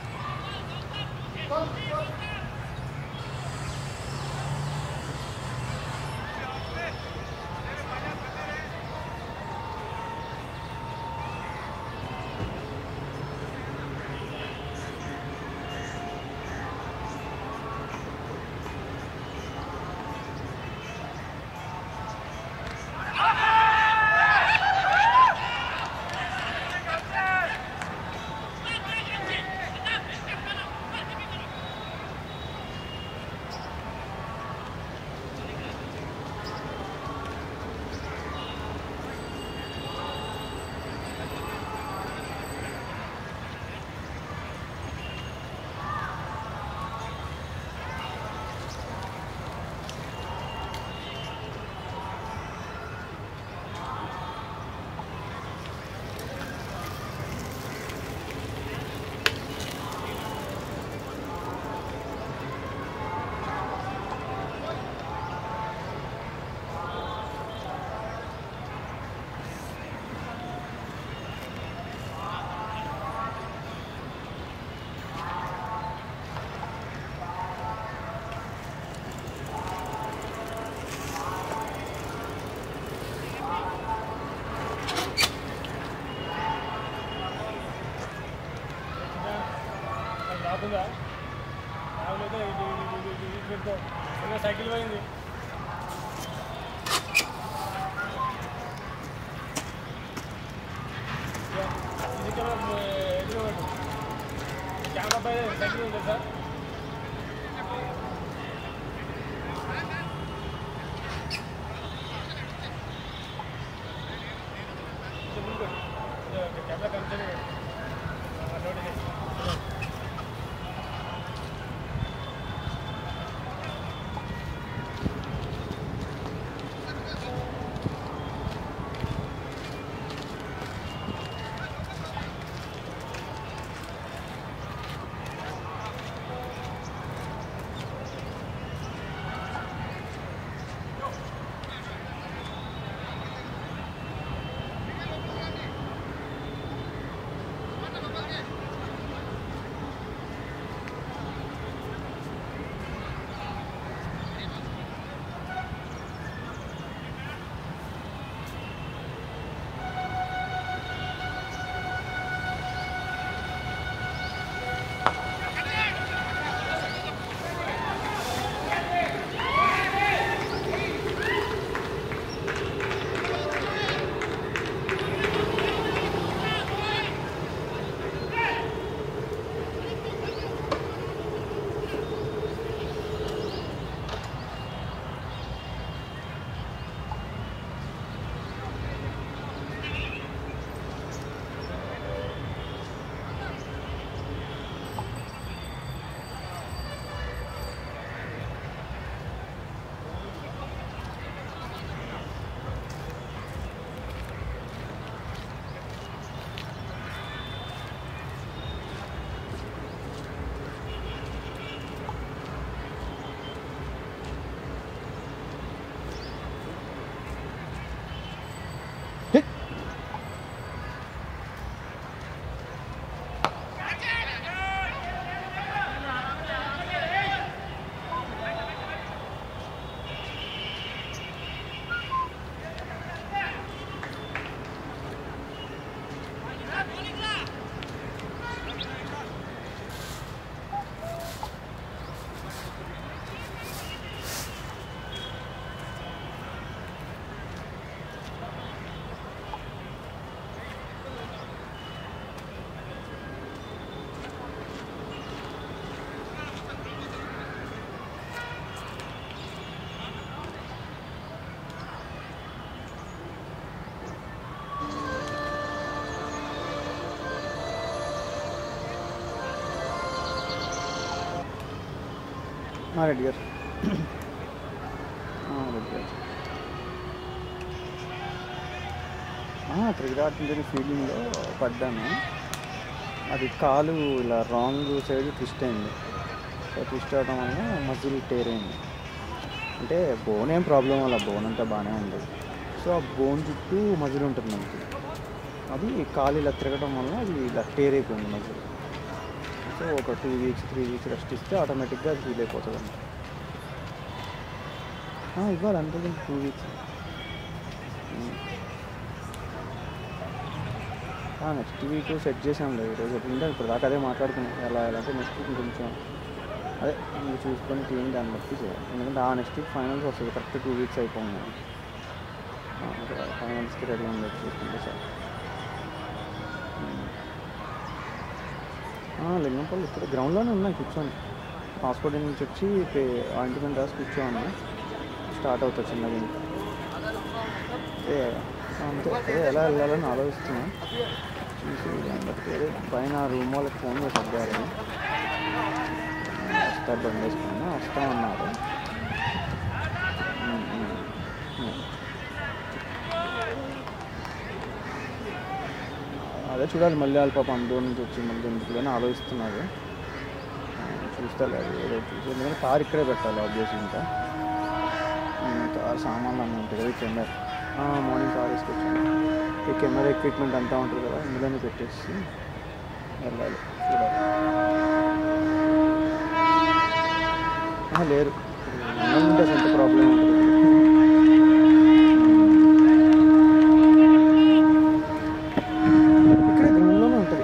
సైకిల్ పోయింది కెమెరా పై సైకిల్ ఉంది సార్ కెమెరా కనిపించండి నోటీస్ ఆ, రెడ్డి గారు ఆ, రెడ్డి గారు ఆ, క్రికెట్ ఆడుతుంటే ఫీల్డింగ్లో పడ్డాను అది కాలు ఇలా రాంగ్ సైడ్ ట్విస్ట్ అయింది సో ట్విస్ట్ అవడం వల్ల మజిల్ టేర్ అయింది అంటే బోన్ ఏం ప్రాబ్లం వల్ల బోన్ అంతా బాగానే ఉంది సో ఆ బోన్ చుట్టూ మజిల్ ఉంటుంది మనకి అది కాలు ఇలా తిరగడం వల్ల అది ఇలా టేర్ అయిపోయింది మజిల్ సో ఒక two weeks three weeks rest ఇస్తే ఆటోమేటిక్గా అది హీల్ అయిపోతుంది అన్నమాట ఆ, ఇవ్వాలి అంతే two weeks next week set చేసాంలే ఈరోజు ఎట్లుంటే ఇప్పుడు దాకా అదే మాట్లాడుకున్నాం ఎలా ఎలా అంటే నెక్స్ట్ వీక్ కొంచెం అదే మీరు చూసుకొని టీం దాన్ని బట్టి చేయాలి ఎందుకంటే ఆ నెక్స్ట్ వీక్ ఫైనల్స్ వస్తుంది కరెక్ట్ టూ వీక్స్ అయిపోయింది ఫైనల్స్కి రెడీ ఉండదు చూసుకుంటే సార్ లింగంపల్లి ఇక్కడ గ్రౌండ్లోనే ఉన్నాయి కూర్చొని హాస్పిటల్ నుంచి వచ్చి ఆయింట్మెంట్ రాసి కూర్చోన్నా స్టార్ట్ అవుతుంది చిన్నగా ఇంకా. ఏ, అంతే అదే ఎలా వెళ్ళాలని ఆలోచిస్తున్నా చూసి దాన్ని బట్టి అదే పైన రూమ్ వాళ్ళకి ఫోన్ చేసి అడిగారు వస్తారు బండి వేసుకున్నా వస్తామన్నారు ఉమ్, ఉమ్, ఉమ్. అదే చూడాలి మళ్ళీ వాళ్ళ పాప అందూరు నుంచి వచ్చి మళ్ళీ ఎందుకు అని ఆలోచిస్తున్నారు ఆ, చూస్తారు అది ఏదో చూసి ఎందుకంటే కార్ ఇక్కడే పెట్టాలి ఆబ్వియస్ ఇంకా ఉమ్, కార్ సామాన్లు అన్నీ ఉంటాయి కదా కెమెరా మార్నింగ్ కార్ వేసుకొచ్చాను ఈ కెమెరా ఎక్విప్మెంట్ అంతా ఉంటుంది కదా ఇందులోనే పెట్టేసి వెళ్ళాలి చూడాలి ఆహా, లేరు ఉంటే ఎంత ప్రాబ్లం ఉంటుంది ఇక్కడ గ్రౌండ్లోనే ఉంటుంది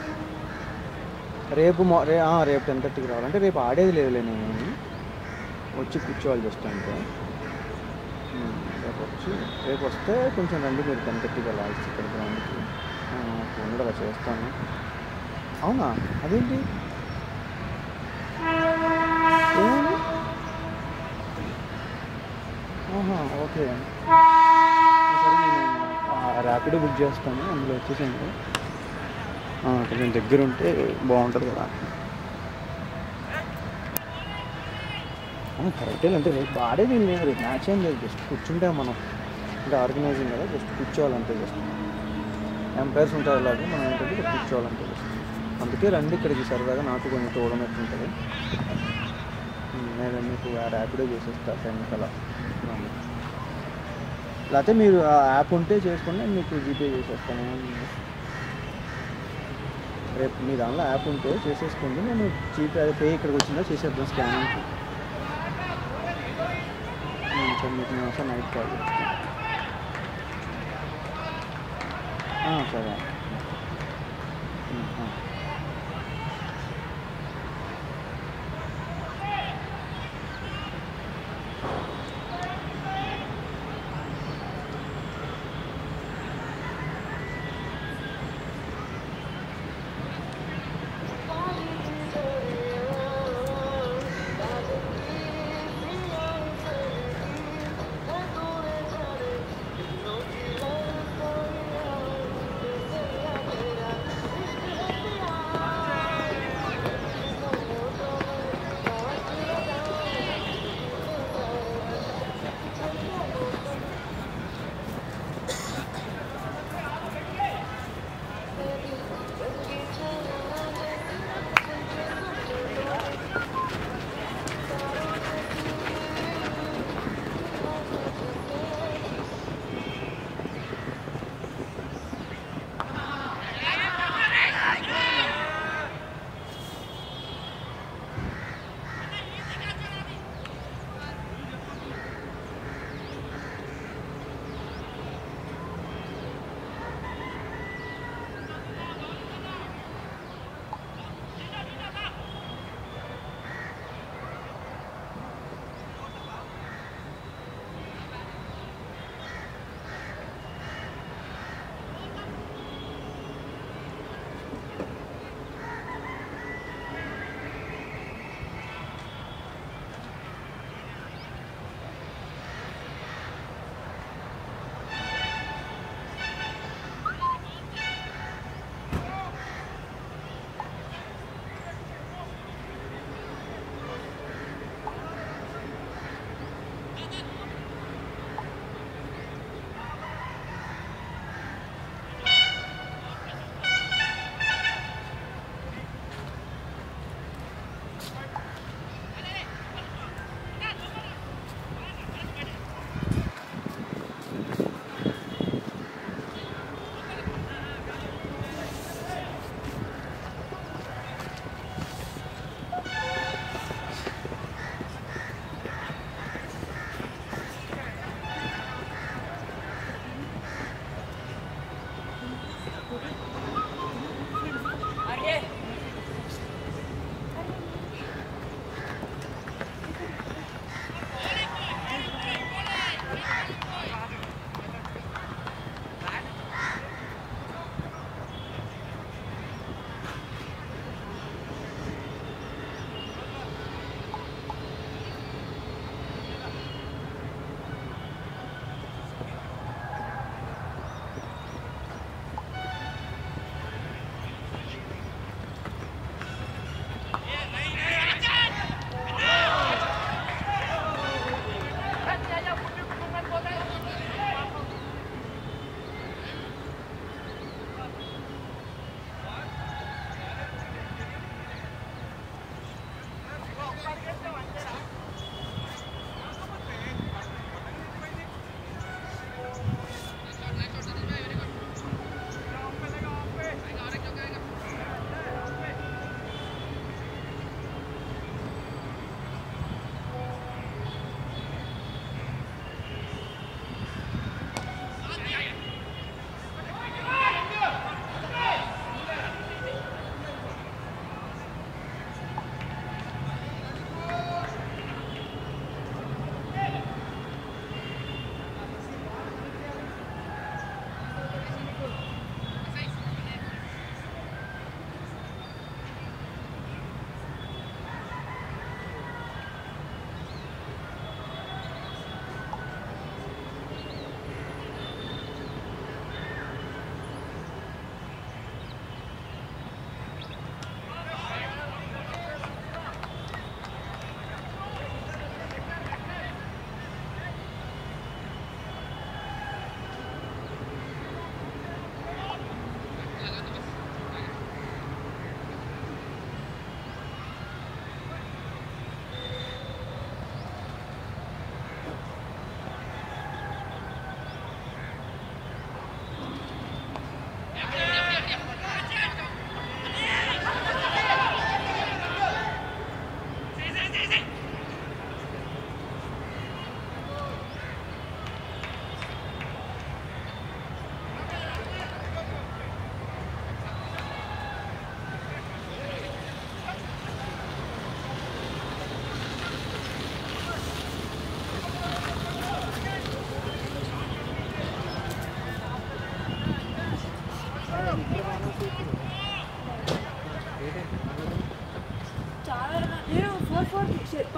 రేపు మా రే ఆ, రేపు టెన్ థర్టీకి రావాలి అంటే రేపు ఆడేది లేదులే నేను వచ్చి కూర్చోవాలి జస్ట్ అంతే ఉమ్, రేపు వచ్చి రేపు వస్తే కొంచెం రండి మీరు టెన్ థర్టీకి వెళ్ళాలి ఇక్కడ గ్రౌండ్కి ఫోన్ కూడా చేస్తాను అవునా అదేంటి ఏమైంది ఆహా, ఓకే సరే నేను ర్యాపిడో బుక్ చేస్తాను అందులో వచ్చేసాను ఆ, కొంచెం దగ్గర ఉంటే బాగుంటుంది కదా కరెక్టే అంటే రేపు ఆడేది ఏం లేదు రేపు మ్యాచ్ ఏం లేదు జస్ట్ కూర్చుంటే మనం అంటే ఆర్గనైజింగ్ కదా జస్ట్ కూర్చోవాలంటే జస్ట్ ఎంపైర్స్ ఉంటారు అలాగే మనం ఏంటంటే ఇక్కడ కూర్చోవాలంటే జస్ట్ అందుకే రండి ఇక్కడికి సరదాగా నాకు కొంచెం తోడనట్టు ఉంటుంది ఉమ్, నేను మీకు ఆ ర్యాపిడో చేసేస్తా ఫ్రెండ్కి అలా రండి. లేకపోతే మీరు ఆ యాప్ ఉంటే చేసుకోండి నేను మీకు జీపే చేసేస్తాను రేపు మీ దానిలో యాప్ ఉంటే చేసేసుకోండి నేను జీపే అది పే ఇక్కడికి వచ్చిందా చేసేద్దాం స్కానింగ్కి సరే మీకు నేను ఒకసారి నైట్ కాల్ చేస్తాను ఆ, సరే ఉమ్, ఆ.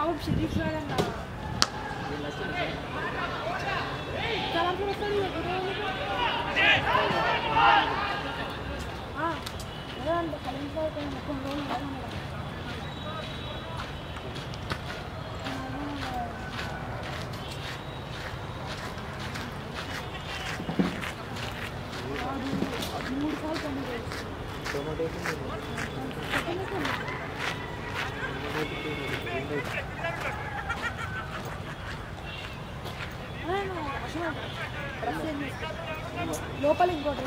పాపం షరీఫ్ రాడన్న కలంపూర్ వస్తాడు ఇక గుడివాడకి. ఆ, అదే అంట కలంపూర్ అయిపోయిన కొన్ని రోజులు బాగున్నాడు. వాడు మూడు సార్లు పని చేసి లోపల ఇంకోటి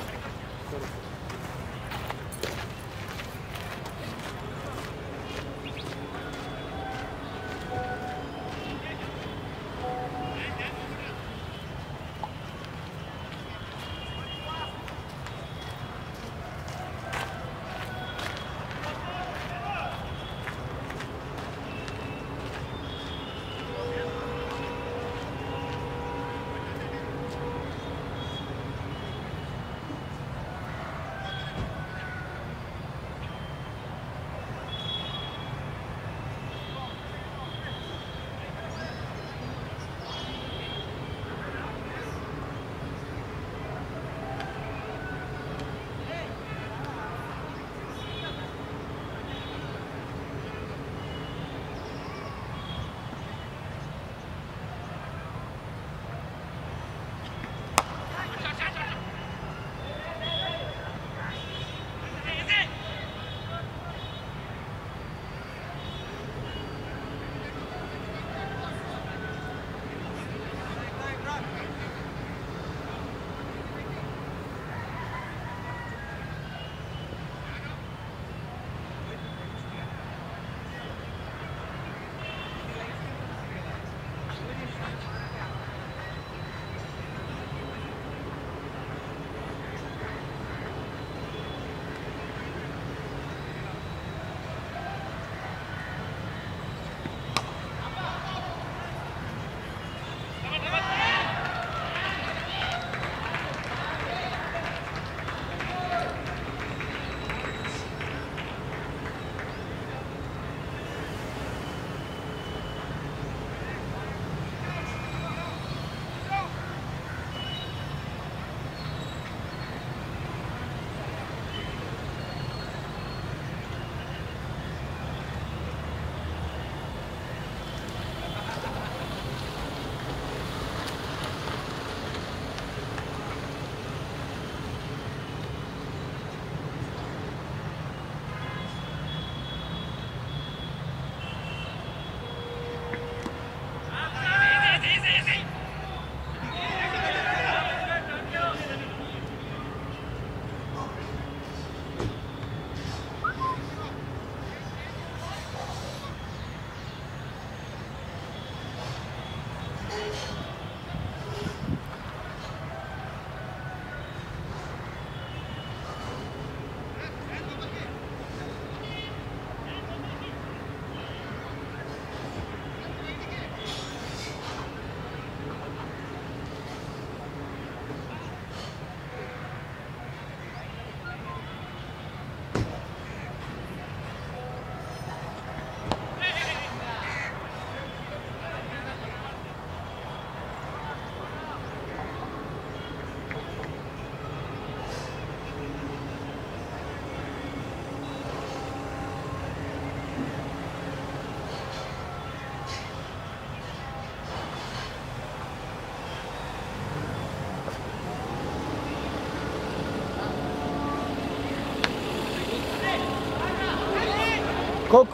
కోక్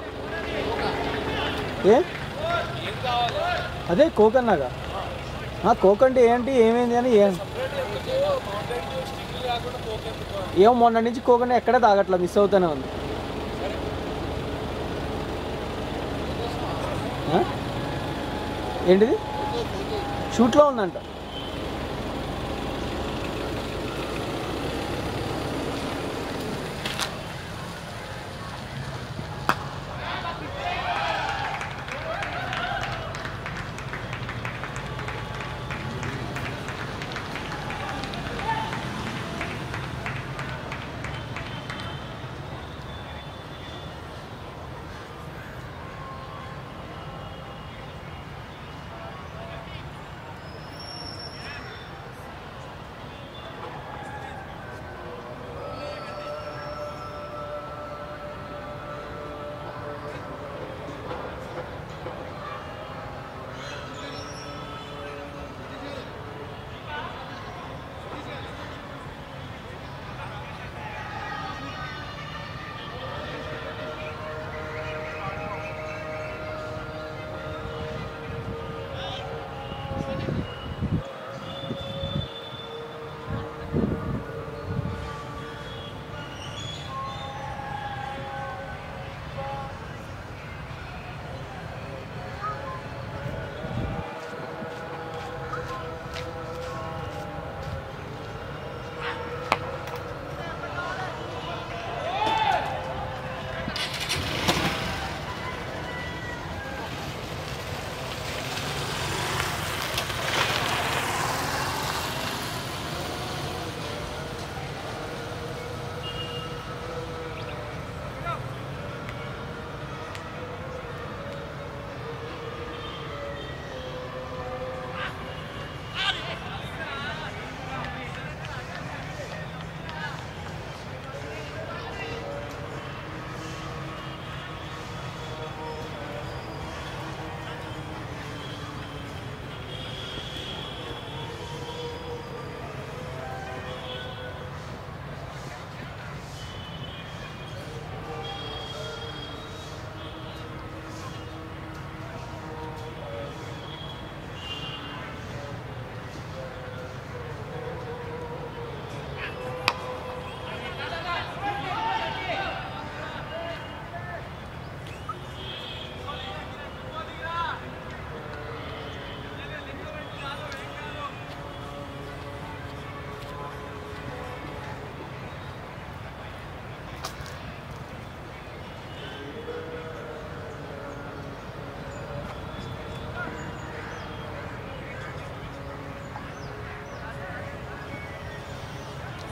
ఏ అదే కోక్ అన్నాగా ఆ, కోక్ అంటే ఏంటి ఏమైంది అని ఏం ఏమో మొన్న నుంచి కోక్ అంటే ఎక్కడే తాగట్లా మిస్ అవుతూనే ఉంది ఆ? ఏంటిది షూట్లో ఉందంట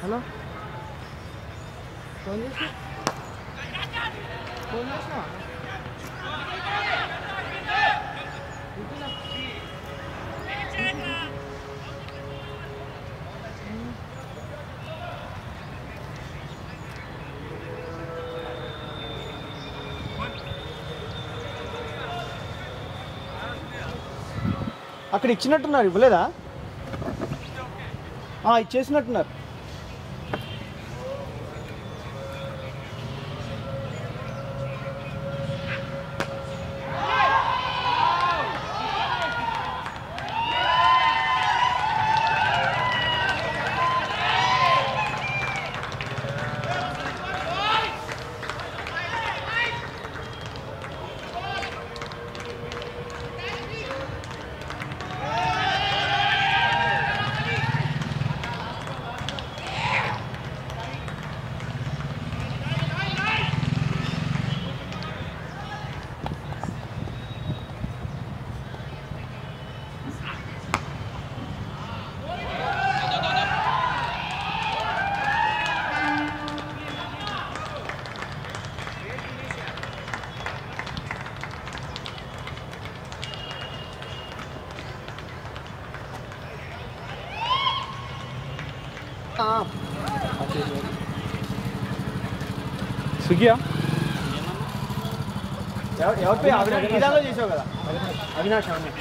హలో ఫోన్ చేసి ఫోన్ చేసినా అక్కడ ఇచ్చినట్టున్నారు ఇవ్వలేదా ఆ, ఇచ్చేసినట్టున్నారు స్విగ్గీయా ఎవరు ఎవరి పేరు అవినాష్ ఈ దానిలో చేసావు కదా అవినాష్ అవినాష్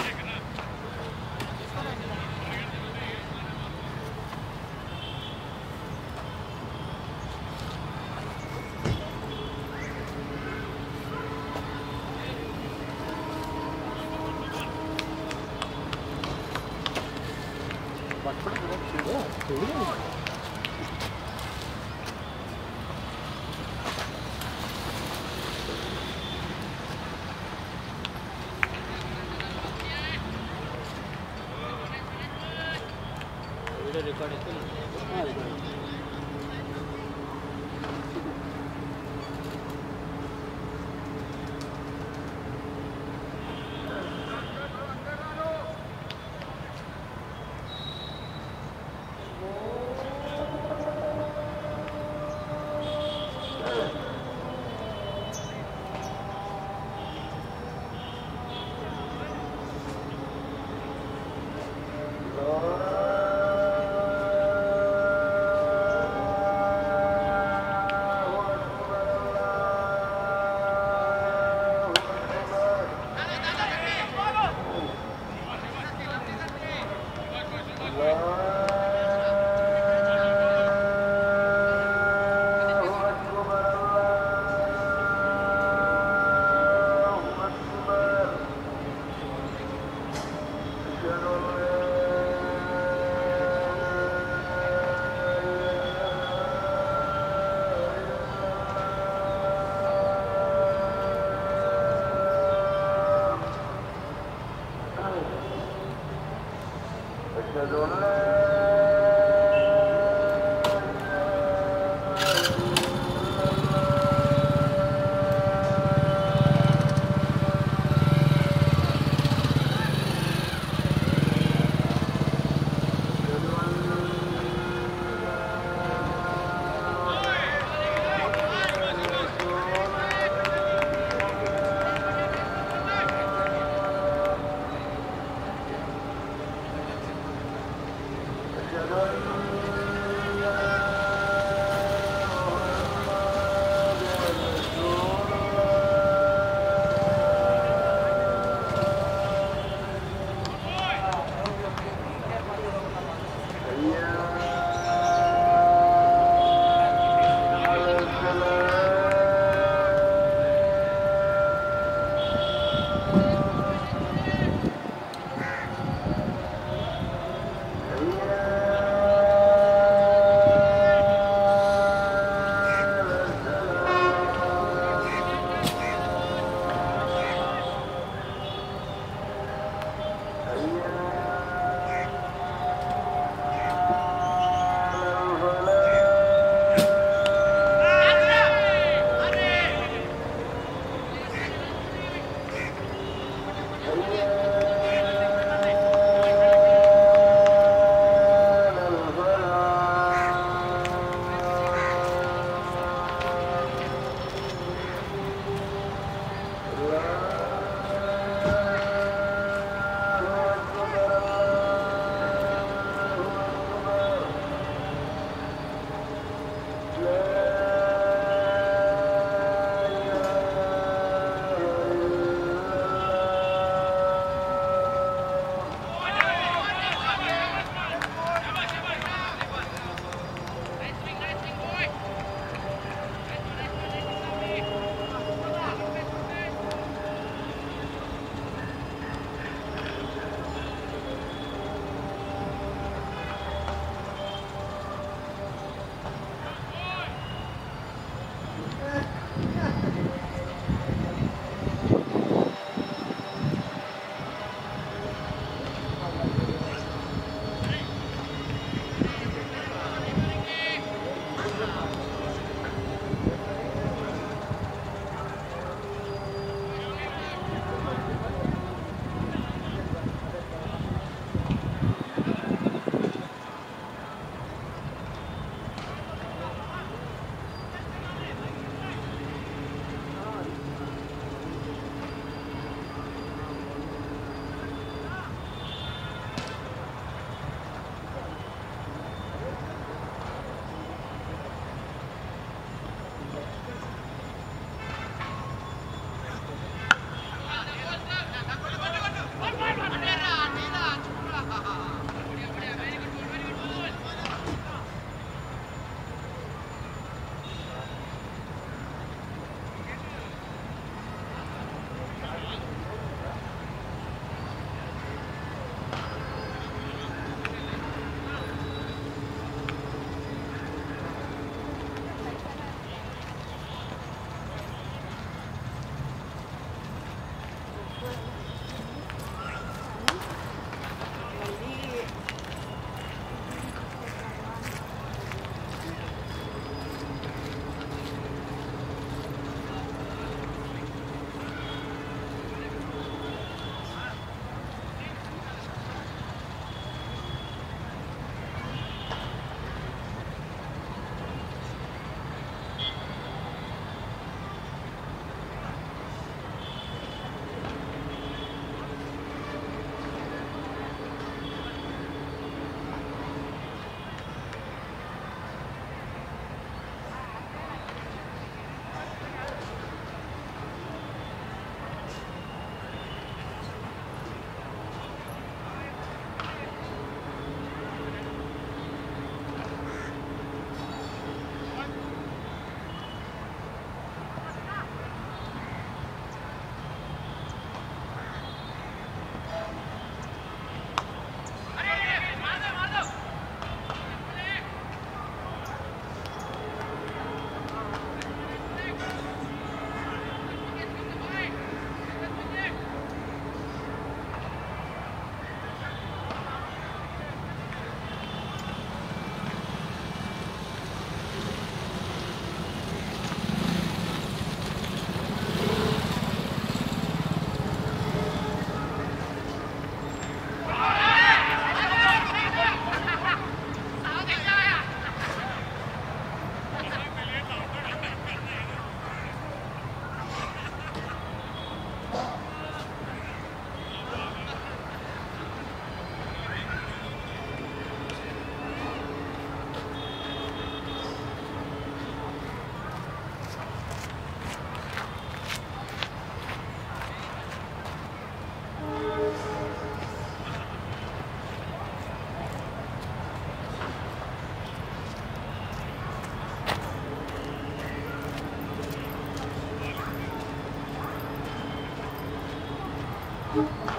Yeah.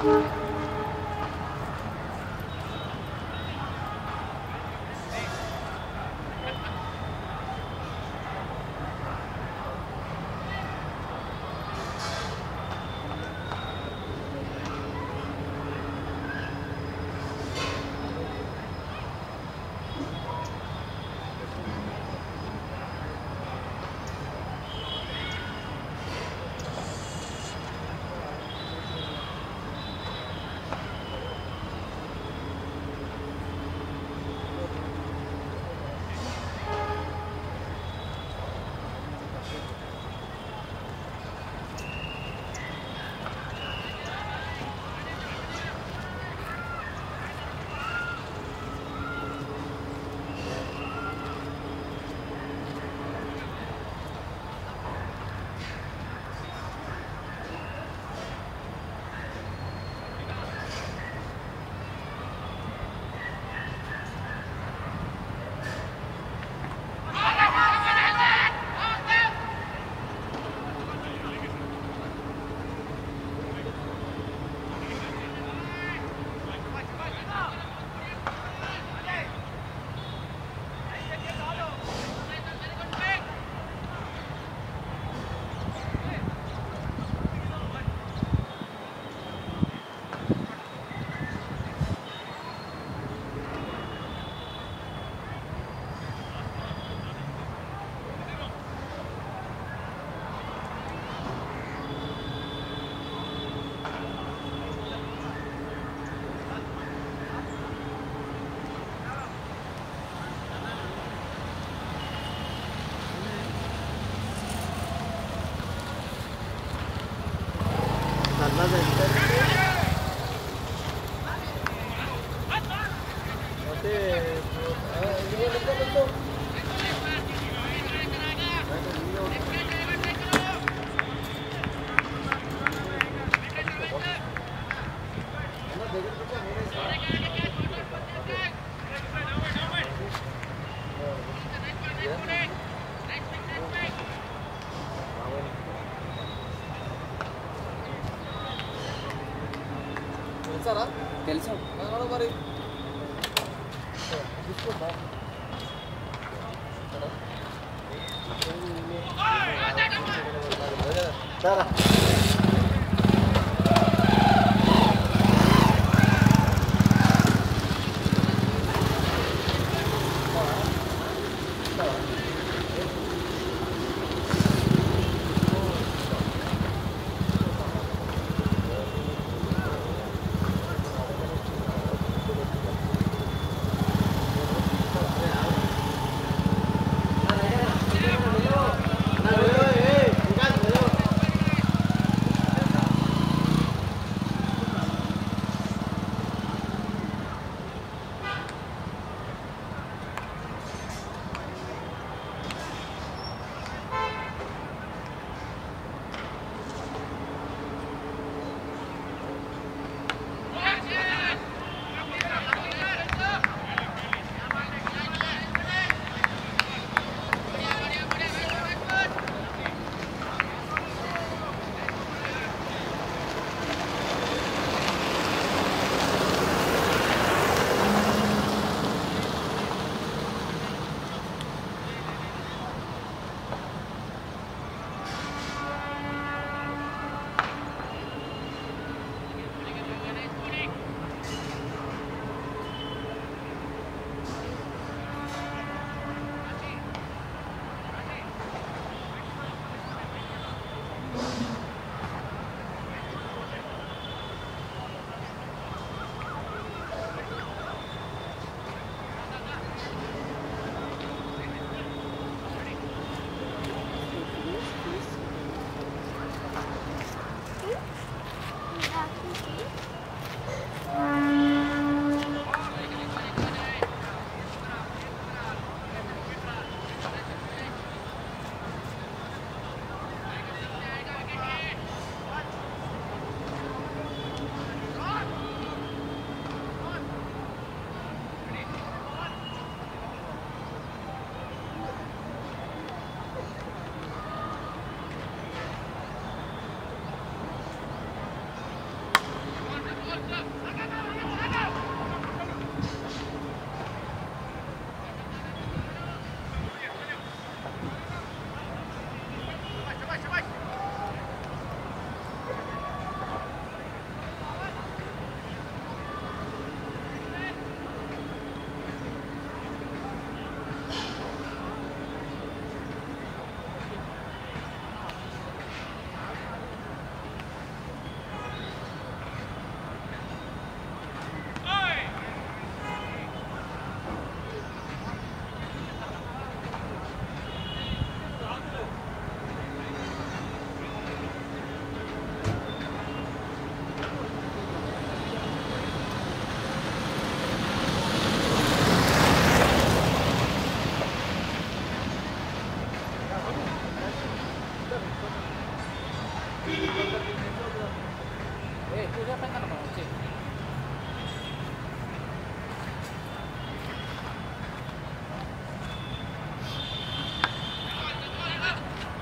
తెలుసు మరి ఏ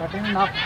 థర్టీన్ అండ్ హాఫ్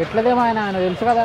ఎట్లదేమో ఆయన ఆయన తెలుసు కదా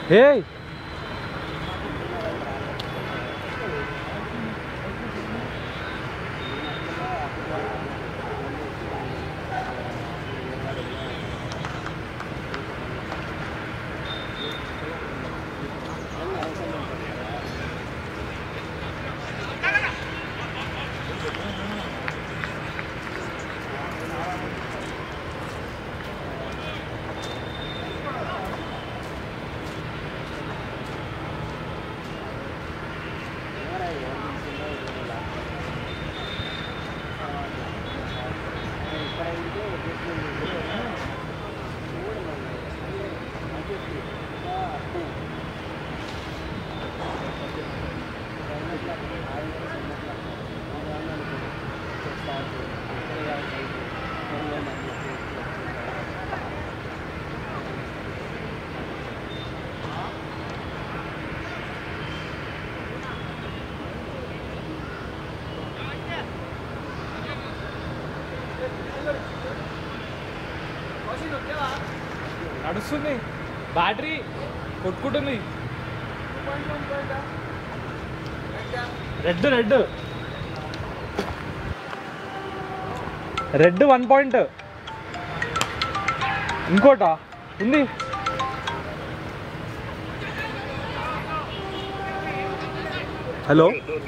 ఏయ్ నడుస్తుంది బ్యాటరీ కొట్టుకుంటుంది red red red one point ఇంకోటా ఉంది హలో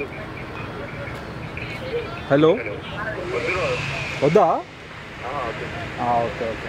హలో వద్దా ఆ, ఓకే ఓకే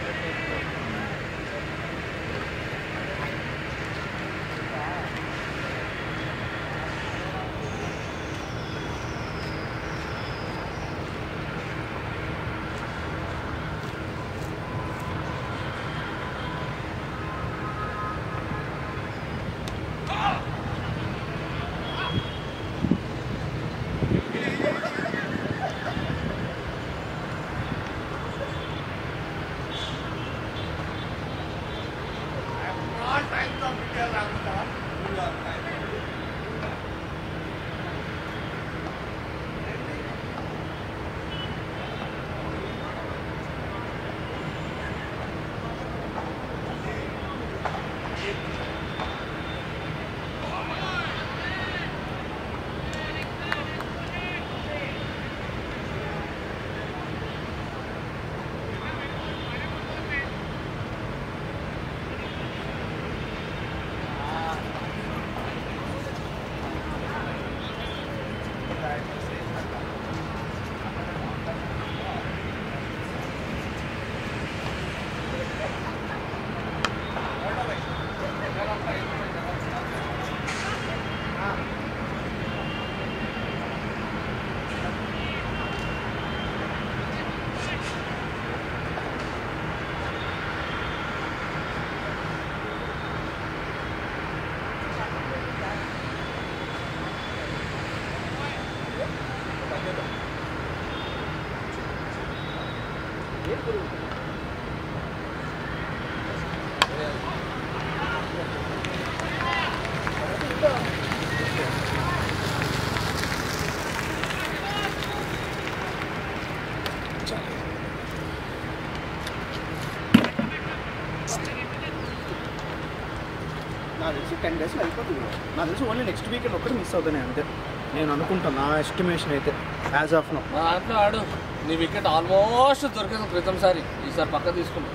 నాకు తెలిసి టెన్ డేస్లో అయిపోతుంది నాకు తెలిసి ఓన్లీ నెక్స్ట్ వీకెండ్ ఒక్కటి మిస్ అవుతానే అంతే నేను అనుకుంటాను నా ఎస్టిమేషన్ అయితే యాజ్ ఆఫ్ నో మా దాంట్లో ఆడు నీ వికెట్ ఆల్మోస్ట్ దొరికింది క్రితంసారి ఈసారి పక్క తీసుకున్నా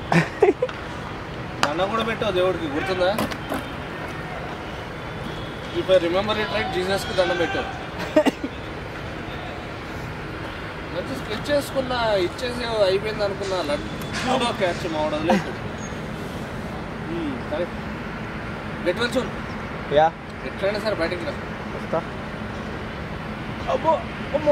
దండం కూడా పెట్టావు దేవుడికి గుర్తుందా ఇప్పుడు రిమెంబర్ ఇట్ రైట్ జీసస్కి దండం పెట్టావు మంచి స్కెచ్ చేసుకున్నా ఇచ్చేసి అయిపోయింది అనుకున్నా లడ్డూలో క్యాచ్ మా వాడు వదిలేదు సరే గెట్ వెల్ చూడు యా ఎట్లయినా సరే బయటికి రా వస్తా అబ్బో అమ్మో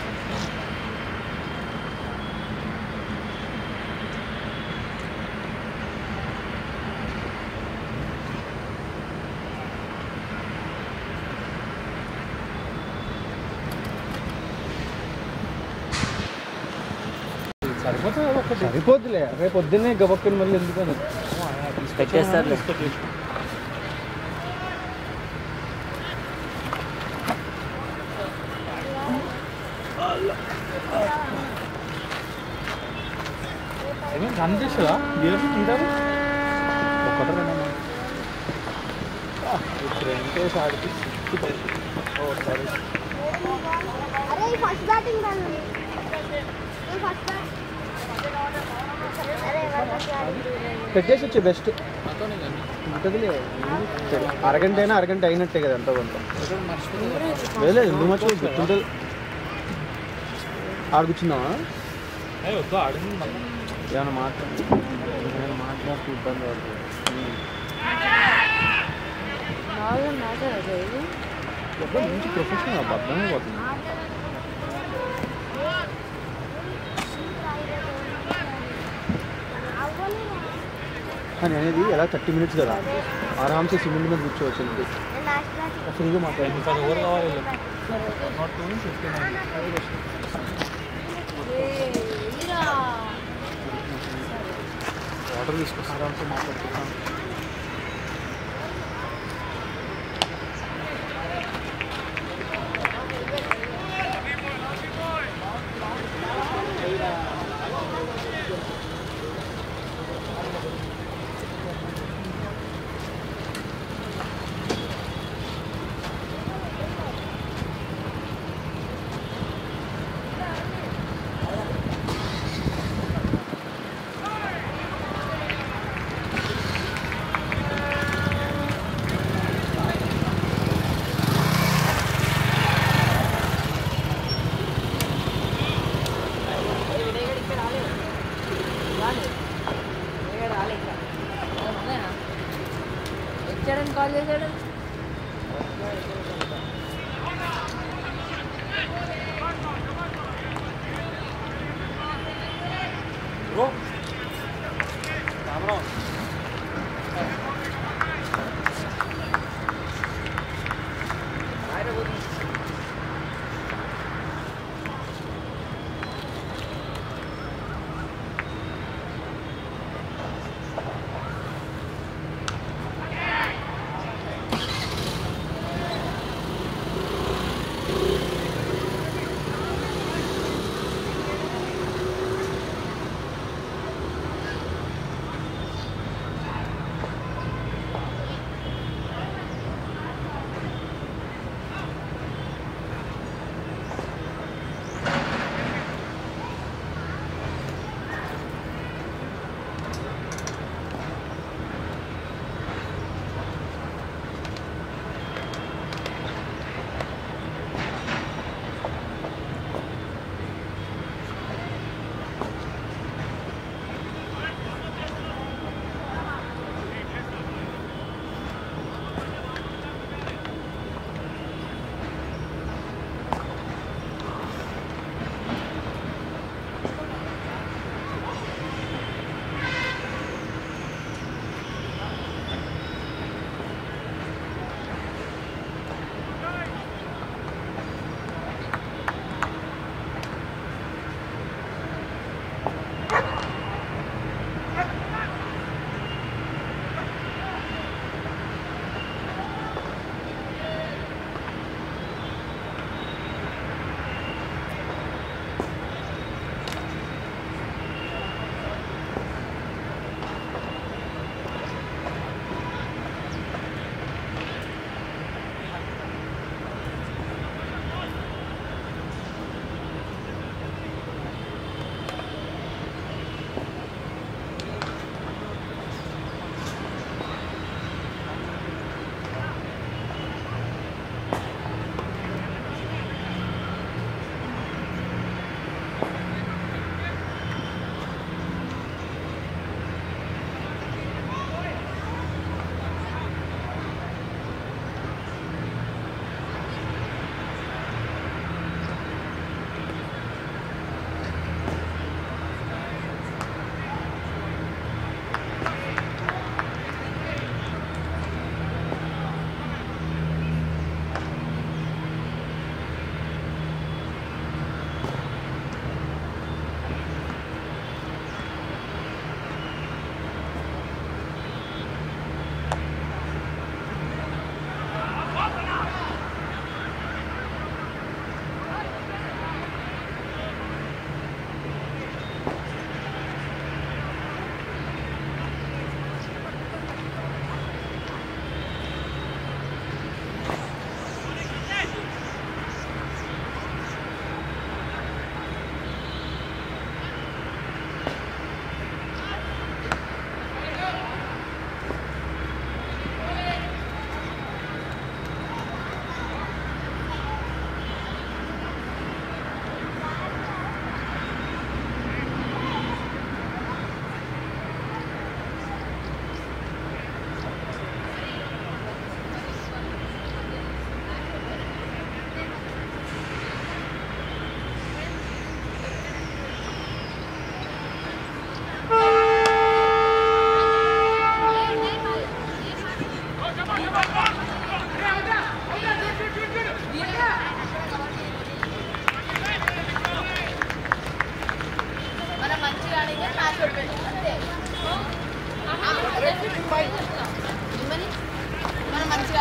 సరిపోతుంది కదా ఒకటి సరిపోద్దులే రేపు పొద్దున్నే గబక్కని మళ్ళీ ఎందుకని పెట్టేస్తారులే ఏమేమి కనిపిస్తుందా బియర్ తీరాలి ఒకటి రెండు ఫ్రంట్ వేసి ఆడికి ఓ సారీ అరే ఈ ఫస్ట్ బ్యాటింగ్ రాను ఫస్ట్ బ్యాట్ అరే ఫస్ట్ బ్యాటింగ్ పెట్టేసి వచ్చే బెస్ట్ నాతోనే కానీ ఉంటుందిలే అరగంట అయినా అరగంట అయినట్టే కదా ఎంతో కొంత మర్చిపోతే లేదు ఎందుకు మర్చిపో గుర్తుంటుంది ఆడ కూర్చున్నావా ఏ వద్దు ఆడింది మళ్ళీ ఏమైనా మాట్లాడు ఏమైనా మాట్లాడుతూ ఇబ్బంది పడుతుంది నాలుగు మ్యాచ్ అదే ఇది ఎప్పుడు మంచి ప్రొఫెషనల్ అర్థమే పోతుంది కానీ అనేది ఎలా థర్టీ మినిట్స్ కదా ఆరామ్సే సిమెంట్ మీద కూర్చోవచ్చు అంతే లాస్ట్ బ్యాటింగ్ ఫ్రీగా మాట్లాడి ఇంకా ఓవర్ కావాలి నాట్ టూ ఫిఫ్టీన్ వాటర్ తీసుకొస్తే ఆరామ్సే మాట్లాడుకుంటాను వచ్చాడని కాల్ చేశాడు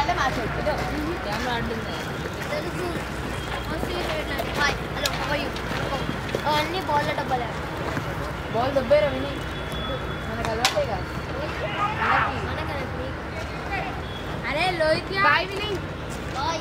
వల్లే మ్యాచ్ అవుతుంది కెమెరా ఆడుతుంది తెలుసు హాయ్ హలో హౌ యూ అన్ని బాల్ డబ్బాలే బాల్ దొబ్బేరా విని మనకు అలవాటేగా అరే లోహిత్ బాయ్ విని బాయ్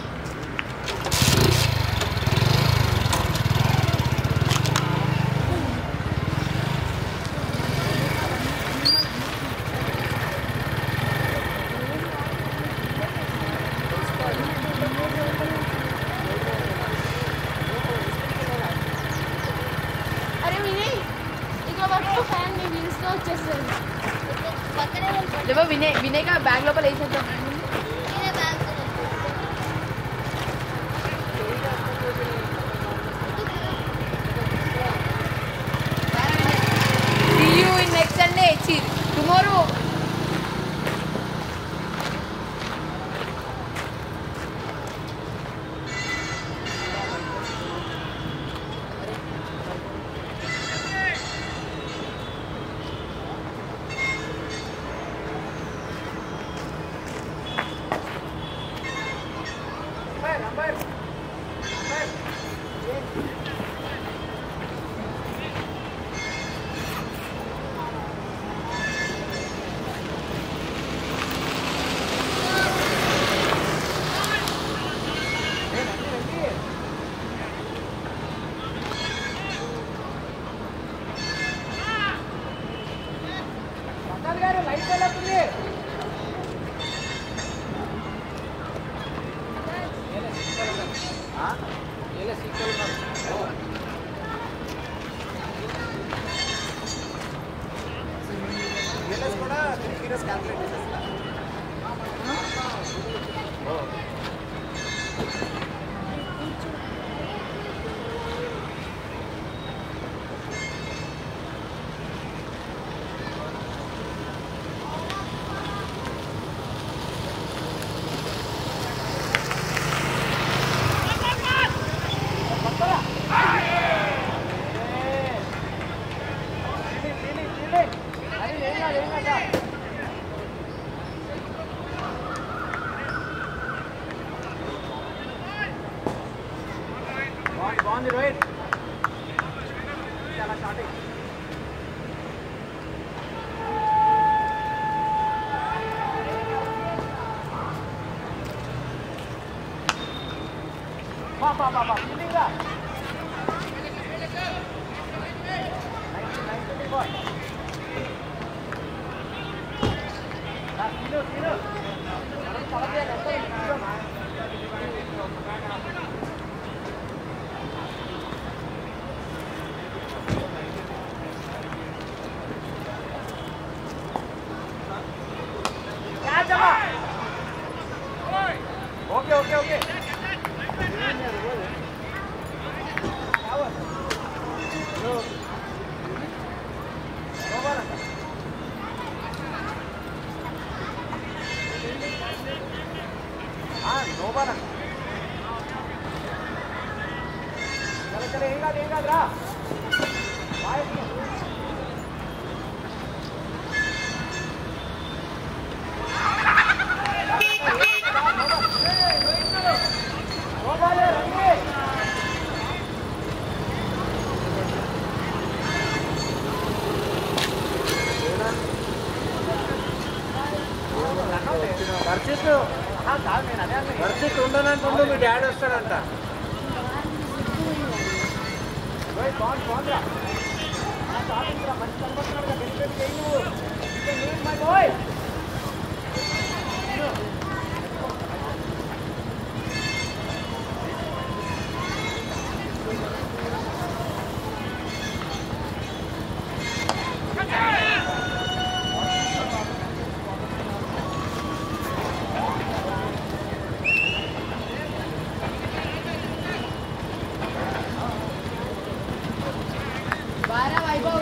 అరే విని ఇక పట్టు ఫ్యాన్ నీ వీల్స్ లో వచ్చేస్తుంది పక్కనే లేవో వినయ్ వినయ్గా బ్యాగ్ లోపల వేసేద్దాం See you in next Sunday. See, tomorrow. బాగుంది రోహిత్ బా బా బా బా ఫీల్డింగ్ రా ఓకే ఓకే ఓకే నోబానా చలో చలో ఏం కాదు ఏం కాదు రా బాయ్ వర్షిత్ వర్షిత్ ఉండనంటుండు మీ డాడీ వస్తాడంట రోహిత్, బాగుంది బాగుందిరా ఆ, చాలురా, మంచి కనబడుతున్నాడు కదా, వెళ్ళి వెళ్ళి చేయి నువ్వు. You can do it, my boy. బారా వైభవ్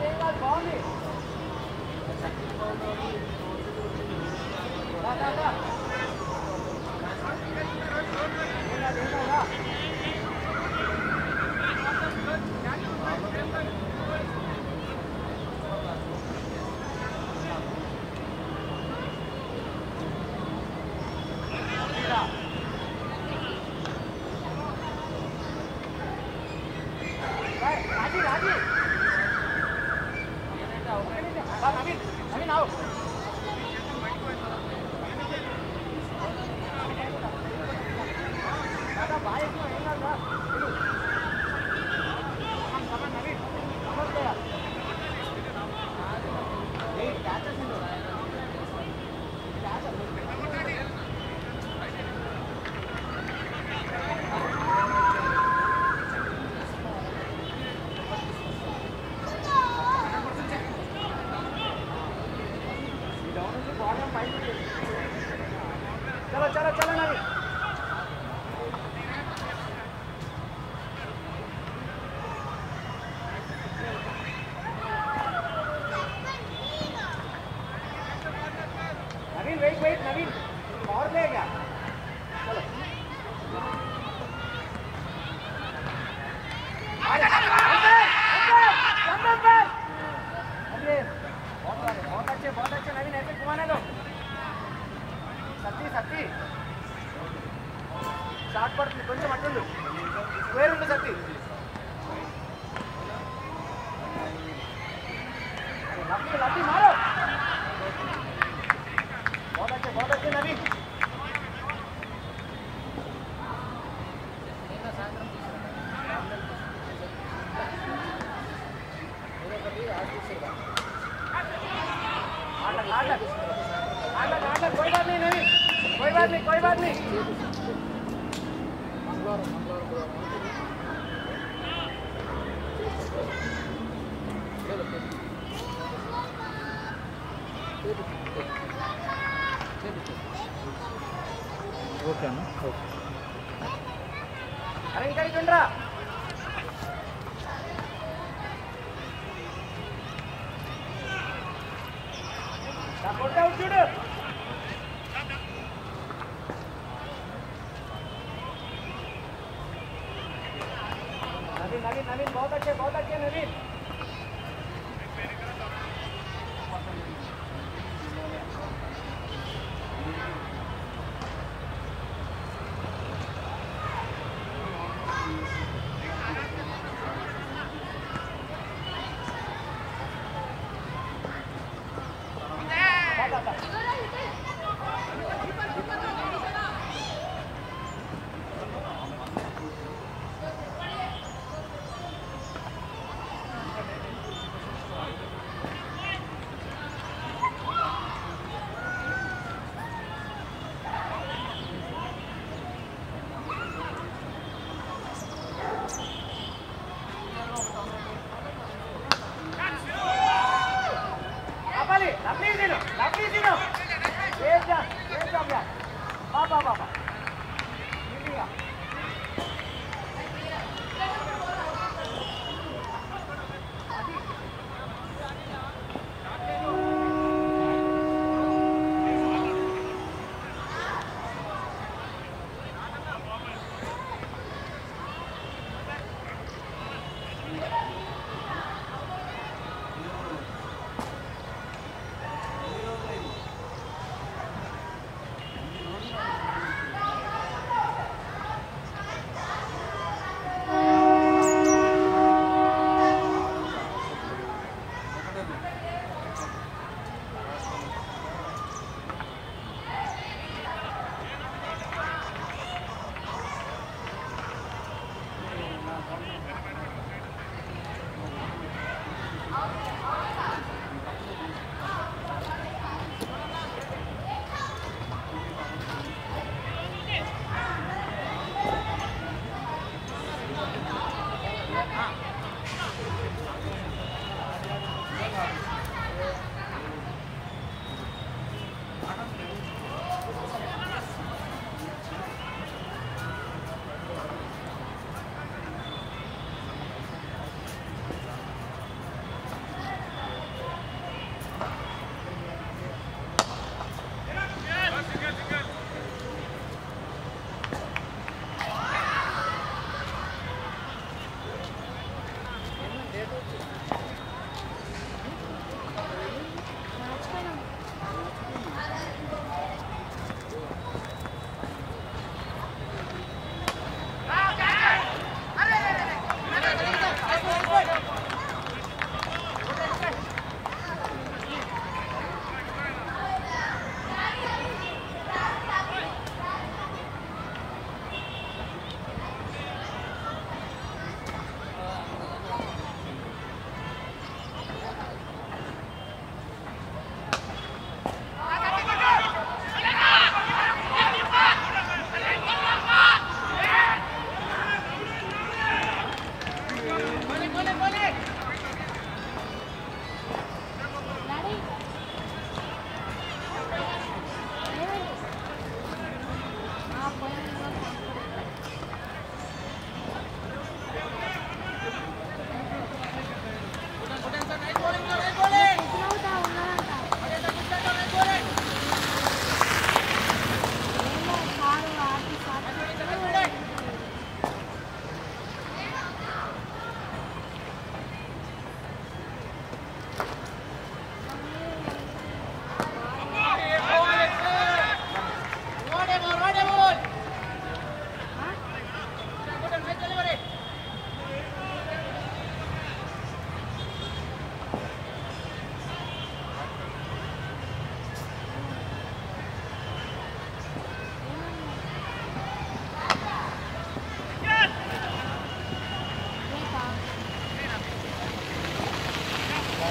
चलो चलो चलो नवी नवीन वेट वेट नवीन और ले गया चलो अरे, अंदर, अंदर, अंदर, अंदर। अरे, बहुत सारे, बहुत अच्छे बहुत अच्छे नवीन ऐसे घुमाने दो సత్తి సత్తి షార్ట్ పడుతుంది కొంచెం అట్టుండు స్క్వేర్ ఉంది సత్తి లబ్బి లబ్బి మారో बहुत अच्छे बहुत अच्छे नवीन नाटक नाटक नाटक नाटक कोई बात नहीं नवीन कोई बात नहीं कोई बात नहीं ఓకే అన్న ఓకే అరే ఇంకా ఇటుండ్రా కొట్టావు చూడు नवीन नवीन नवीन बहुत अच्छे बहुत अच्छे नवीन ఆపాలి లవ్లీ తిను లవ్లీ తిను ఏం జా ఏం జాబ్ యా బాబా బాబా ఈజీగా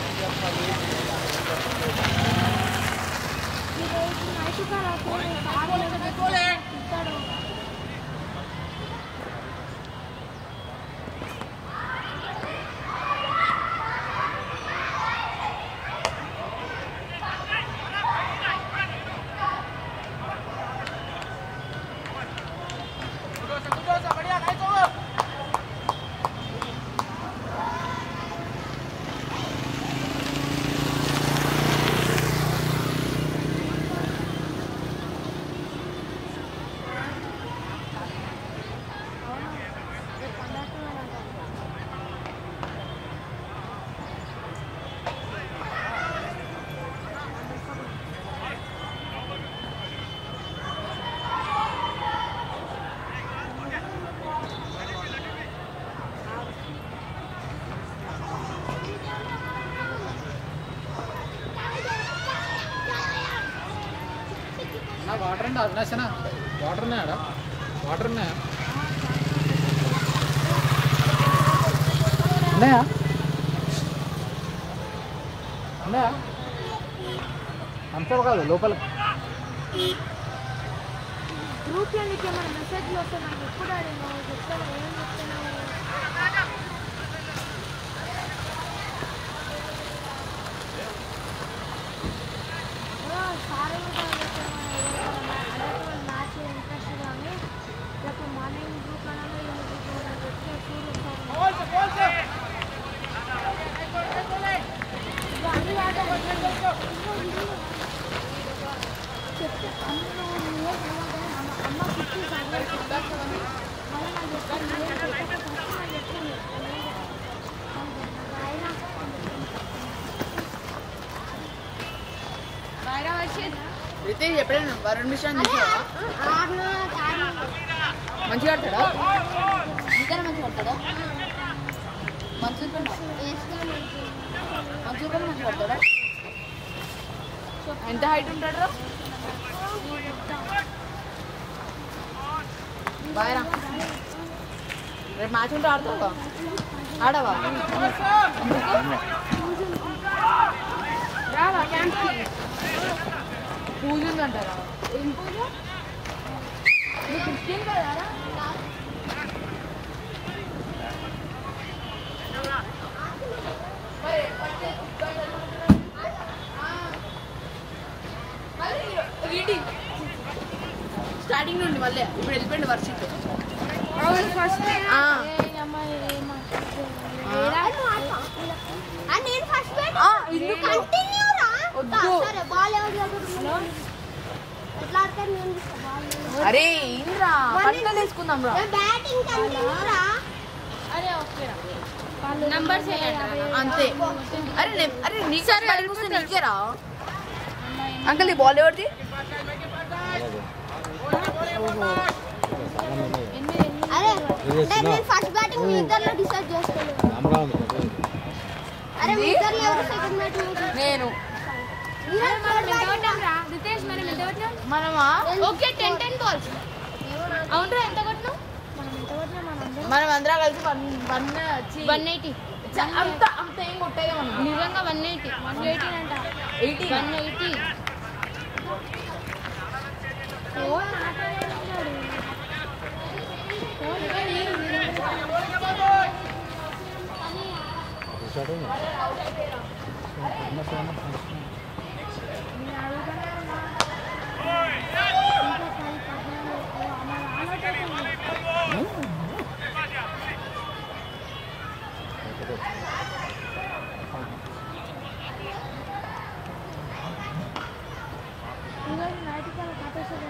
నా వాటర్ అండి అవినాశనా వాటర్ ఉన్నాయాడా వాటర్ ఉన్నాయా ఉన్నాయా ఉన్నాయా అంతే కాదు లోపల గ్రూప్లో నీకు ఏమైనా మెసేజ్లు వస్తే నాకు ఎప్పుడు అడిగినావు చెప్తాను ఏం చెప్తున్నావు సారీ మ్యాచ్ ఇంట్రెస్ట్ కానీ రేపు మార్నింగ్ గ్రూప్ అన్నా చెప్తే అందులో నువ్వే అమ్మ అమ్మ పిచ్చి రితేష్ ఎప్పుడైనా వరుణ్ మిశ్రా చూసావా మంచిగా ఆడతాడా ఇంకా మంచిగా ఆడతాడా మంచిగా మంచిగా మంచిగా ఆడతాడా ఎంత హైట్ ఉంటాడు బాయరా రేపు మ్యాచ్ ఉంటే ఆడతావా ఆడవా రావా క్యాంప్కి పూజ ఉందంటారా ఏం పూజ నువ్వు క్రిస్టియన్ కదా స్టార్టింగ్ నుండి మళ్ళీ ఇప్పుడు వెళ్ళిపోయింది వర్షిత్ ఫస్ట్ ఆ. నేను ఫస్ట్ ఆ, ఎందుకు? కంటిన్యూ రా వద్దు. సరే బాల్ ఎవరు చదువుతున్నారు ఎట్లా ఆడతారు నేను బాల్ అరే ఏంద్రా పక్కన తీసుకుందాం రా బ్యాటింగ్ కంటిన్యూ రా అరే ఓకే నంబర్స్ అంతే అరే నే- అరే నీకు సరే నీకేరా అంకల్ ఈ బాల్ ఎవరిది అరే అంటే నేను ఫస్ట్ బ్యాటింగ్ మీ ఇద్దరిలో డిసైడ్ చేసుకోలేదు అరే మీ ఇద్దరిలో ఎవరు సెకండ్ బ్యాటింగ్ నేను రితేష్ మనం ఎంత కొట్టినాం మనమా ఓకే టెన్ టెన్ బాల్స్ అవునరా ఎంత కొట్టినాం మనం ఎంత కొట్టినాం మనం మనం అందరం కలిసి వన్ వన్ వచ్చి వన్ ఎయిటీ అంత అంత ఏం కొట్టేదే మనం నిజంగా వన్ ఎయిటీ వన్ ఎయిటీ అంట ఎయిటీ వన్ ఎయిటీ ఫోన్ మాట్లాడేస్తున్నాడు ఫోన్ ఈరోజు నైట్ కూడా కాటేశ్వర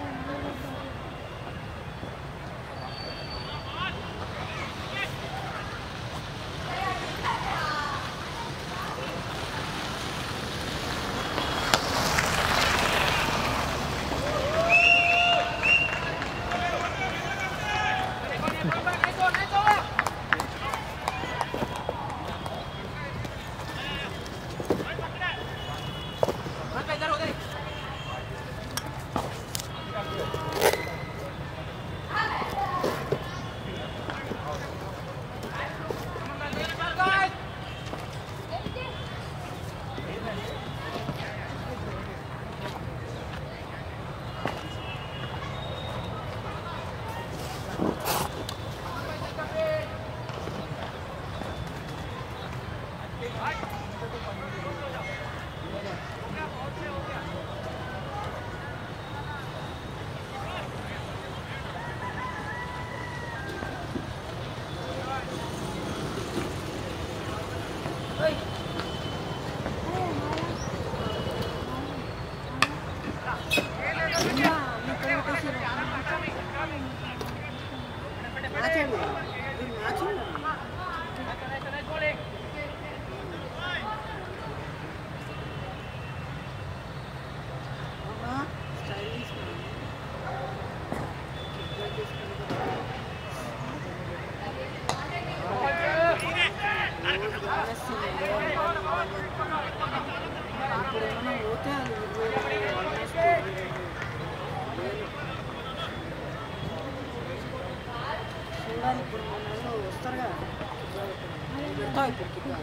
ఇప్పుడు మన వస్తారు కదా పెడతావు ఇప్పుడు కింద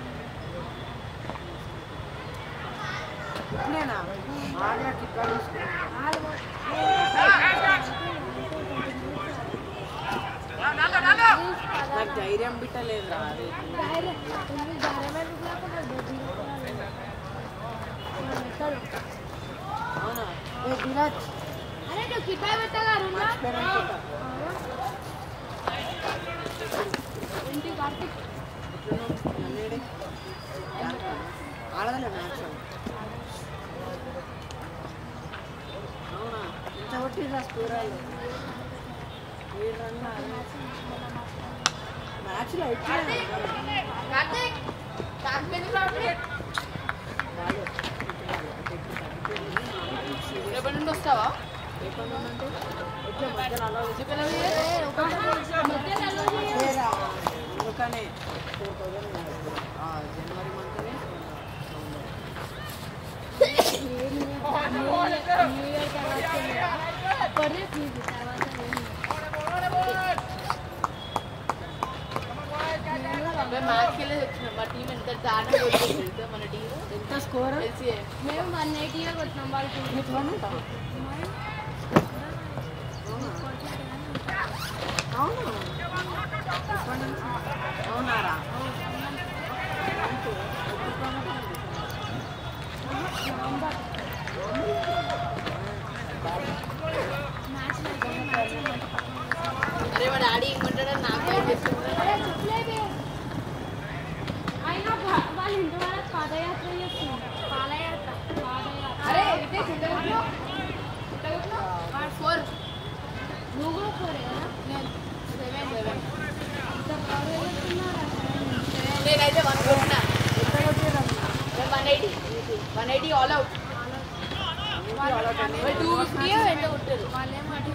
ఇప్పుడేనా ఆడియా కిట్ నాకు ధైర్యం బిట్టలేదు రా అదే అవునా ఏ ధీరజ్ అరే నువ్వు కిపాయి పెట్టగా రూమ్లో ఏంటి కార్తిక్ ఆడదలే మ్యాచ్ అవునా ఎంత కొట్టిరా స్కూరాలు ఏడు రన్లు మ్యాచ్లో ఎట్లా కార్తీక్ కార్తీక్ ఎందుకు రావట్లేదు రేపటి నుండి వస్తావా ఎట్లా మధ్యలో అలా మధ్యలో లేరా అందుకనే ఫోర్ థౌజండ్ జనవరి మంత్నే న్యూ ఇయర్ తర్వాత అప్పుడే ఫీజు తర్వాత మేము మ్యాచ్కి వెళ్ళి వచ్చినాం మా టీం ఎంత దారుణంగా కొట్టింది తెలుసా మన టీం ఎంత స్కోర్ తెలిసి మేము వన్ ఎయిటీగా కొట్టినాం వాళ్ళకి అవునా అవునారా అరే మా డాడీ ఏమంటాడని నాకు భయం వేస్తుంది. అరే చెప్పలేదే అయినా వా- వాళ్ళ ఇంటి వాళ్ళ పాదయాత్ర చేస్తున్నాం పాదయాత్ర పాదయాత్ర అరే ఇదే చింతగుట్లో చింతగుట్లో ఫోర్ నువ్వు కూడా పోరే కదా నేను సెవెన్ సెవెన్ ఇంత బాగా చేస్తున్నారా నేనైతే వన్ కొట్టినా one eighty one eighty all out two fifty ఎంత కొట్టారు వాళ్ళేం అటు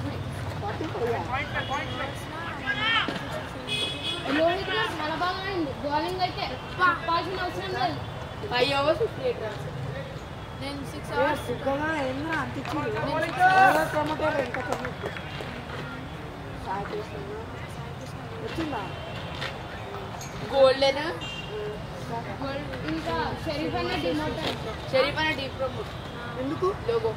లోనికి చాలా బాగా అయింది బౌలింగ్ అయితే చెప్పాల్సిన అవసరం లేదు five hours fifty eight runs నేను సిక్స్ సిగ్గగా ఏంద్రా అంత ఇచ్చింది ప్రమోటర్ ఎంత ప్రమోటర్ సాయి కృష్ణ వచ్చిందా గోల్డెన్ ఇంకా షరీఫ్ అన్న డిమోటర్ షరీఫ్ అనే డీప్ ప్రమోట్ ఎందుకు లోగో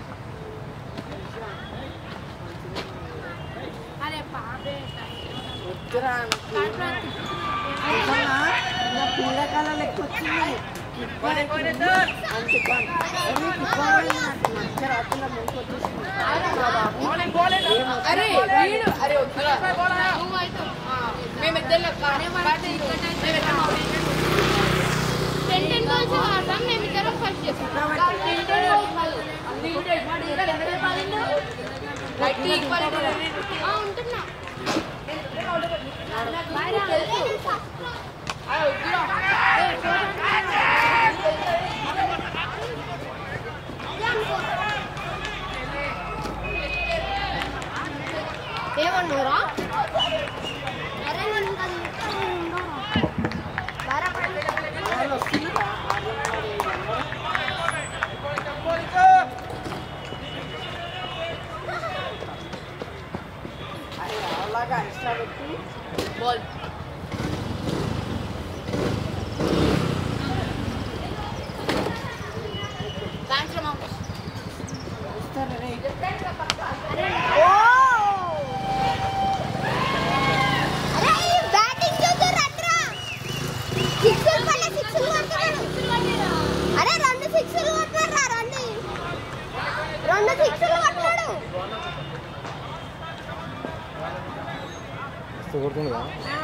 అరే పాపే వద్దురా నిజంగా నా పీడకాల లెక్క వచ్చింది కిప్పర్ అంతే పని అరే కిప్పర్ మధ్య రాత్రిలో ముందుకు వచ్చేసింది అరే వీడు అరే వద్దురా నువ్వు అయితే మేమిద్దరు టెన్ టెన్ బాల్స్ ఆడతాం మేము ఇద్దరం ఫస్ట్ చేస్తాం టెన్ టెన్ బాల్స్ ఉంటున్నా ఏమన్నారా అరే నేను ఇంకా వాళ్ళు వస్తుందా అరే అలాగా ఇన్స్టా పెట్టి బాల్ థ్యాంక్స్ అమ్మా ఇస్తారు రే అరే ఈ బ్యాటింగ్ చూద్దు రట్రా సిక్స్ పల్లె సిక్స్ కొట్టాడు అరే రెండు సిక్స్ కొట్టాడు రా రెండు రెండు సిక్స్ కొట్టాడు కొడుతుందా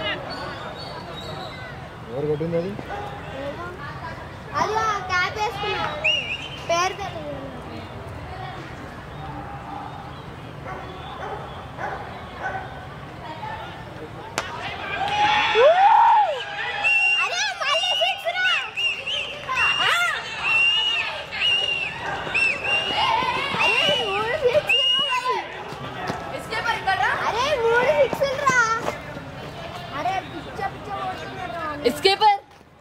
ఎవరు కొట్టింది అది అది ఆ క్యాప్ వేసుకున్నాడు పేరు తెలియదు అరే మళ్ళీ సిక్స్ రా ఆ! అరే మూడు సిక్స్ ఎస్కేప్ అయిపోయాడా అరే మూడు సిక్స్ రా అరే పిచ్చ పిచ్చ కొడుతున్నాడు రా. ఎస్కేపర్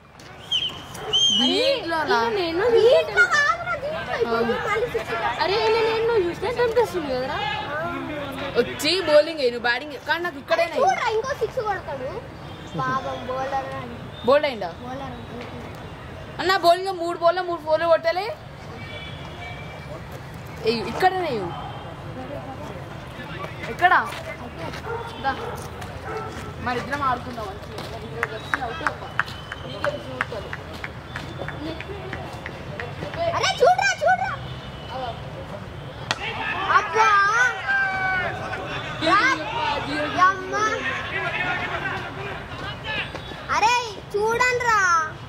దీంట్లోనా? దీంట్లో కాదురా, దీంట్లో. ఇప్పుడు మళ్ళీ six రా. అరే నేను నేను చూస్తే చంపేస్తుంది కదరా వచ్చి బౌలింగ్ నువ్వు బ్యాటింగ్ కానీ నాకు ఇక్కడేనా చూడరా ఇంకో సిక్స్ కొడతాడు పాపం బౌలర్ అని బోల్డ్ అయిందా బౌలర్ అన్న బౌలింగ్ మూడు బాల్ మూడు ఫోర్లు కొట్టాలి ఎయ్యి, ఇక్కడనే ఎయ్యి. ఎక్కడ దా. మరి ఇద్దరం ఆడుకుందాం మంచిగా. మరి ఇద్దరు కలిసి అవుతే అబ్బా. నీకే రుచి చూస్తారు. అరే చూడరా చూడరా అబ్బా యమ్మ. అరే చూడండి రా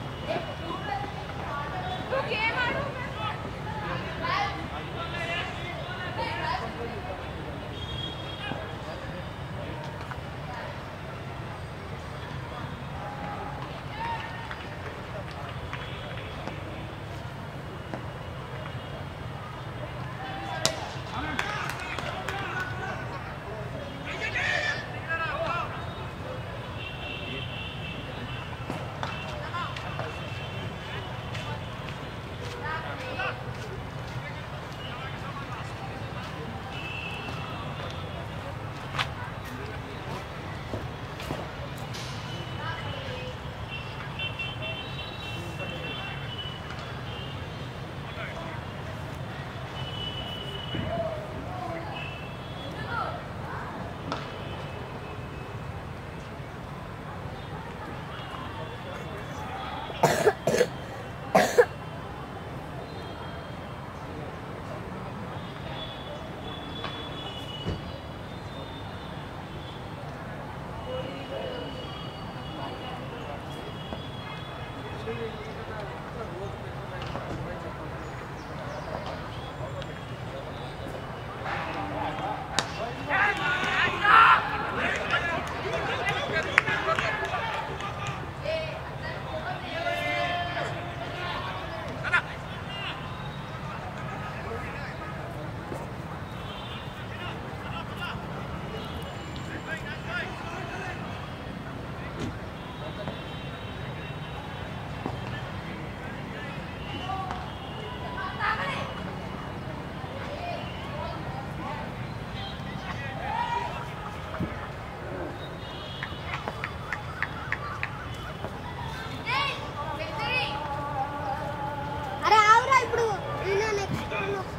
అరే ఆవురా ఇప్పుడు ఈయన నెక్స్ట్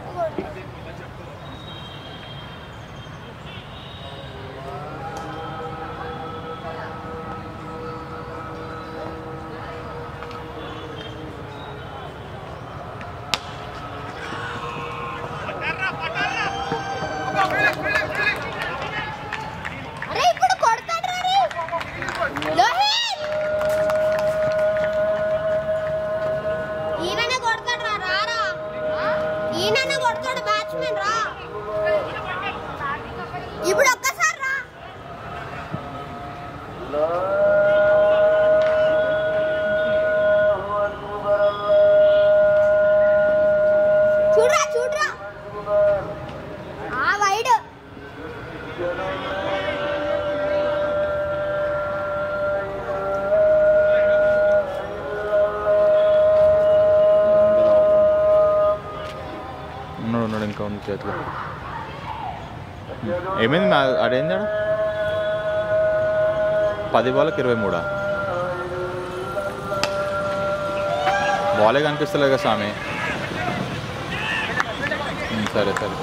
అరే ఇప్పుడు కొడతాడు రా లోహిత్ ఈయననే కొడతాడు రా రారా ఈయననే కొడతాడు బ్యాట్స్మెన్ రా ఇప్పుడు ఒక్కసారి రా చూడరా చూడరా ఆ వైడ్ ఉన్నాడు ఉన్నాడు ఇంకా ఉంది చేతిలో ఏమైంది మా ఆడేంది ఆడ పది బాల్కి ఇరవై మూడా బాలే కనిపిస్తలేదు కదా స్వామి ఉమ్, సరే సరే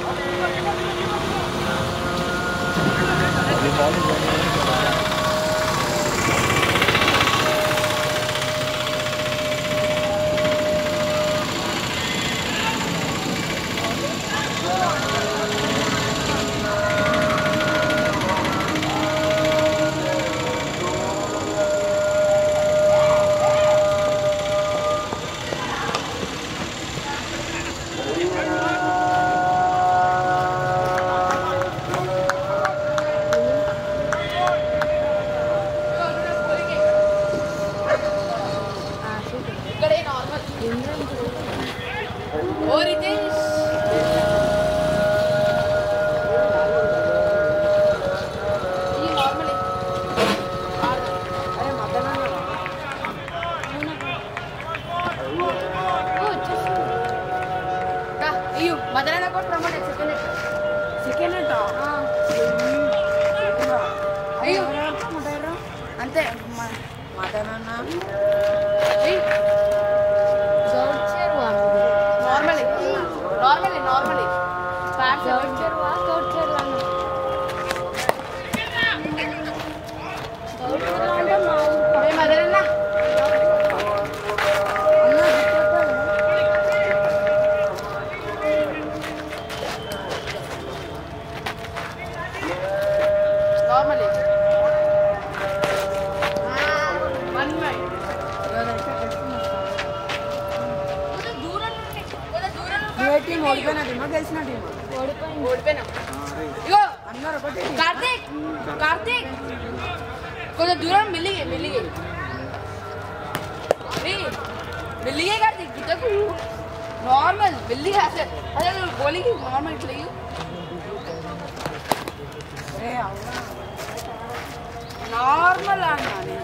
ఇక్కడే నార్మల్ ఓ రితేష్ ఈ నార్మల్ అరే మధ్యాహ్నం అయ్యో మధ్యాహ్నం కూడా promote second second normal normal normal fans మేము అదేనా నార్మల్ వన్ మైండ్ నువ్వే టీం ఓడిపోయిన టీమా గెలిచిన టీమా ఓడిపోయినా ఇగో కార్తీక్ కార్తీక్ కొంచెం దూరం మెల్లిగే మెల్లిగే ఏయ్, మెల్లిగే కార్తీక్ గిద్దకు నార్మల్ మెల్లిగా అసలు అసలు బౌలింగ్ నార్మల్ ఇట్లా ఇయ్యు. నార్మల్ అన్నా నేను.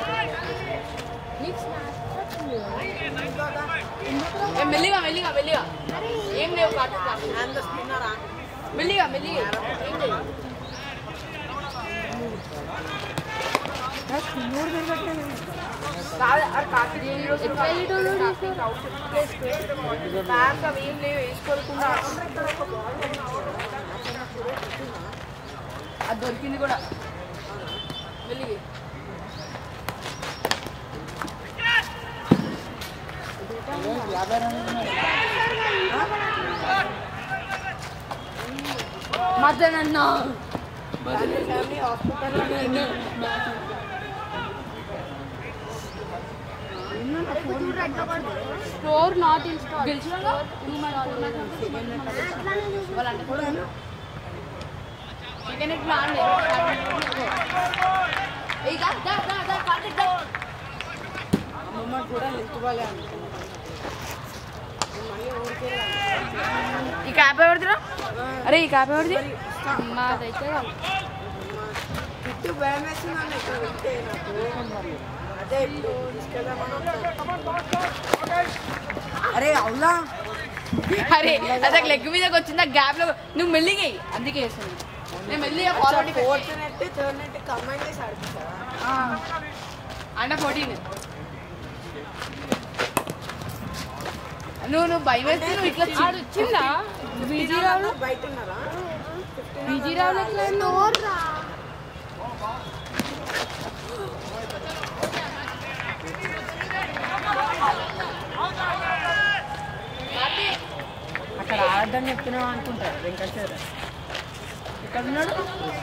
ఏ, మెల్లిగా మెల్లిగా మెల్లిగా ఏం లేవు కార్తీక్ మెల్లిగా మెల్లిగా ఏం లేవు కాదు అది కార్తీక్ ఈ రోజు కార్తీక్ అవుట్ వేసుకో బ్యాగ్ అవి ఏం లేవు వేసుకోకుండా అది దొరికింది కూడా మెల్లిగి మదన్ అన్న స్టోర్ నాట్ ఇన్స్టాల్ గెలిచినాగా వాళ్ళంటే కూడా సెకండ్ ఇట్ ప్లాన్ ఏ దా దా దా దా కార్తీక్ దా అమ్మమ్మ కూడా హెల్త్ బాగా ఈ క్యాప్ ఎవరిదిరా అరే ఈ క్యాప్ ఎవరిది మాదైతే ఇటు భయం వేస్తుంది అన్న ఇక్కడ వెళ్తే నాకు అదే ఇప్పుడు తీసుకెళ్దామని వచ్చాను. అరే అవులా అరే అదే లెగ్ మీదకి వచ్చింది గ్యాప్ లో నువ్వు మెల్లిగా ఎయ్. అందుకే వేస్తాను నేను మెల్లిగా forward fourth net third net combine చేసి ఆడిపిస్తారా అండర్ ఫోర్టీన్ నువ్వు నువ్వు భయం వేస్తే నువ్వు ఇట్లా వచ్చిందా బీజీ రావు బయట ఉన్నారా బీజీ రావు అక్కడ ఆడద్దని చెప్తున్నావు అనుకుంటారు వెంకటేశ్వర ఇక్కడ ఉన్నాడు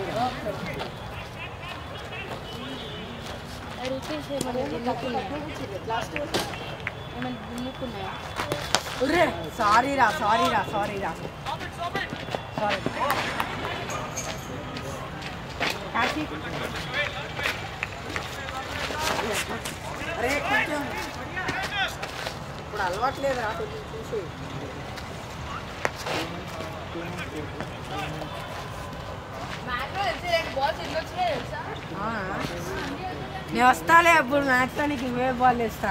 ఉర్రే సారీ రా సారీ రా సారీ రా సారీ కాకి అరే కొంచెం ఇప్పుడు అలవాట్లేదు రా కొంచెం చూసి ఆ. నేను వస్తాలే అప్పుడు మ్యాచ్ నీకు ఇవే బాల్ వేస్తా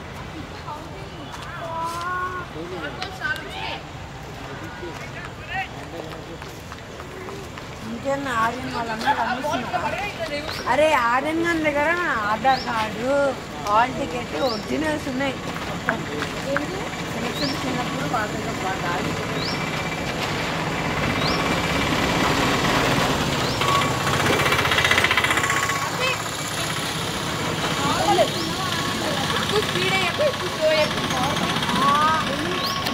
ఇంకేనా ఆర్యన్ వాళ్ళందరూ కనిపిస్తున్నారు అరే ఆర్యన్ గారి దగ్గర Aadhaar card hall ticket originals ఉన్నాయి సెలక్షన్ చిన్నప్పుడు వాళ్ళ దగ్గర వాళ్ళ హాల్ టికెట్ ఎక్కువ స్పీడ్ అయ్యాక ఎక్కువ స్లో అయ్యాక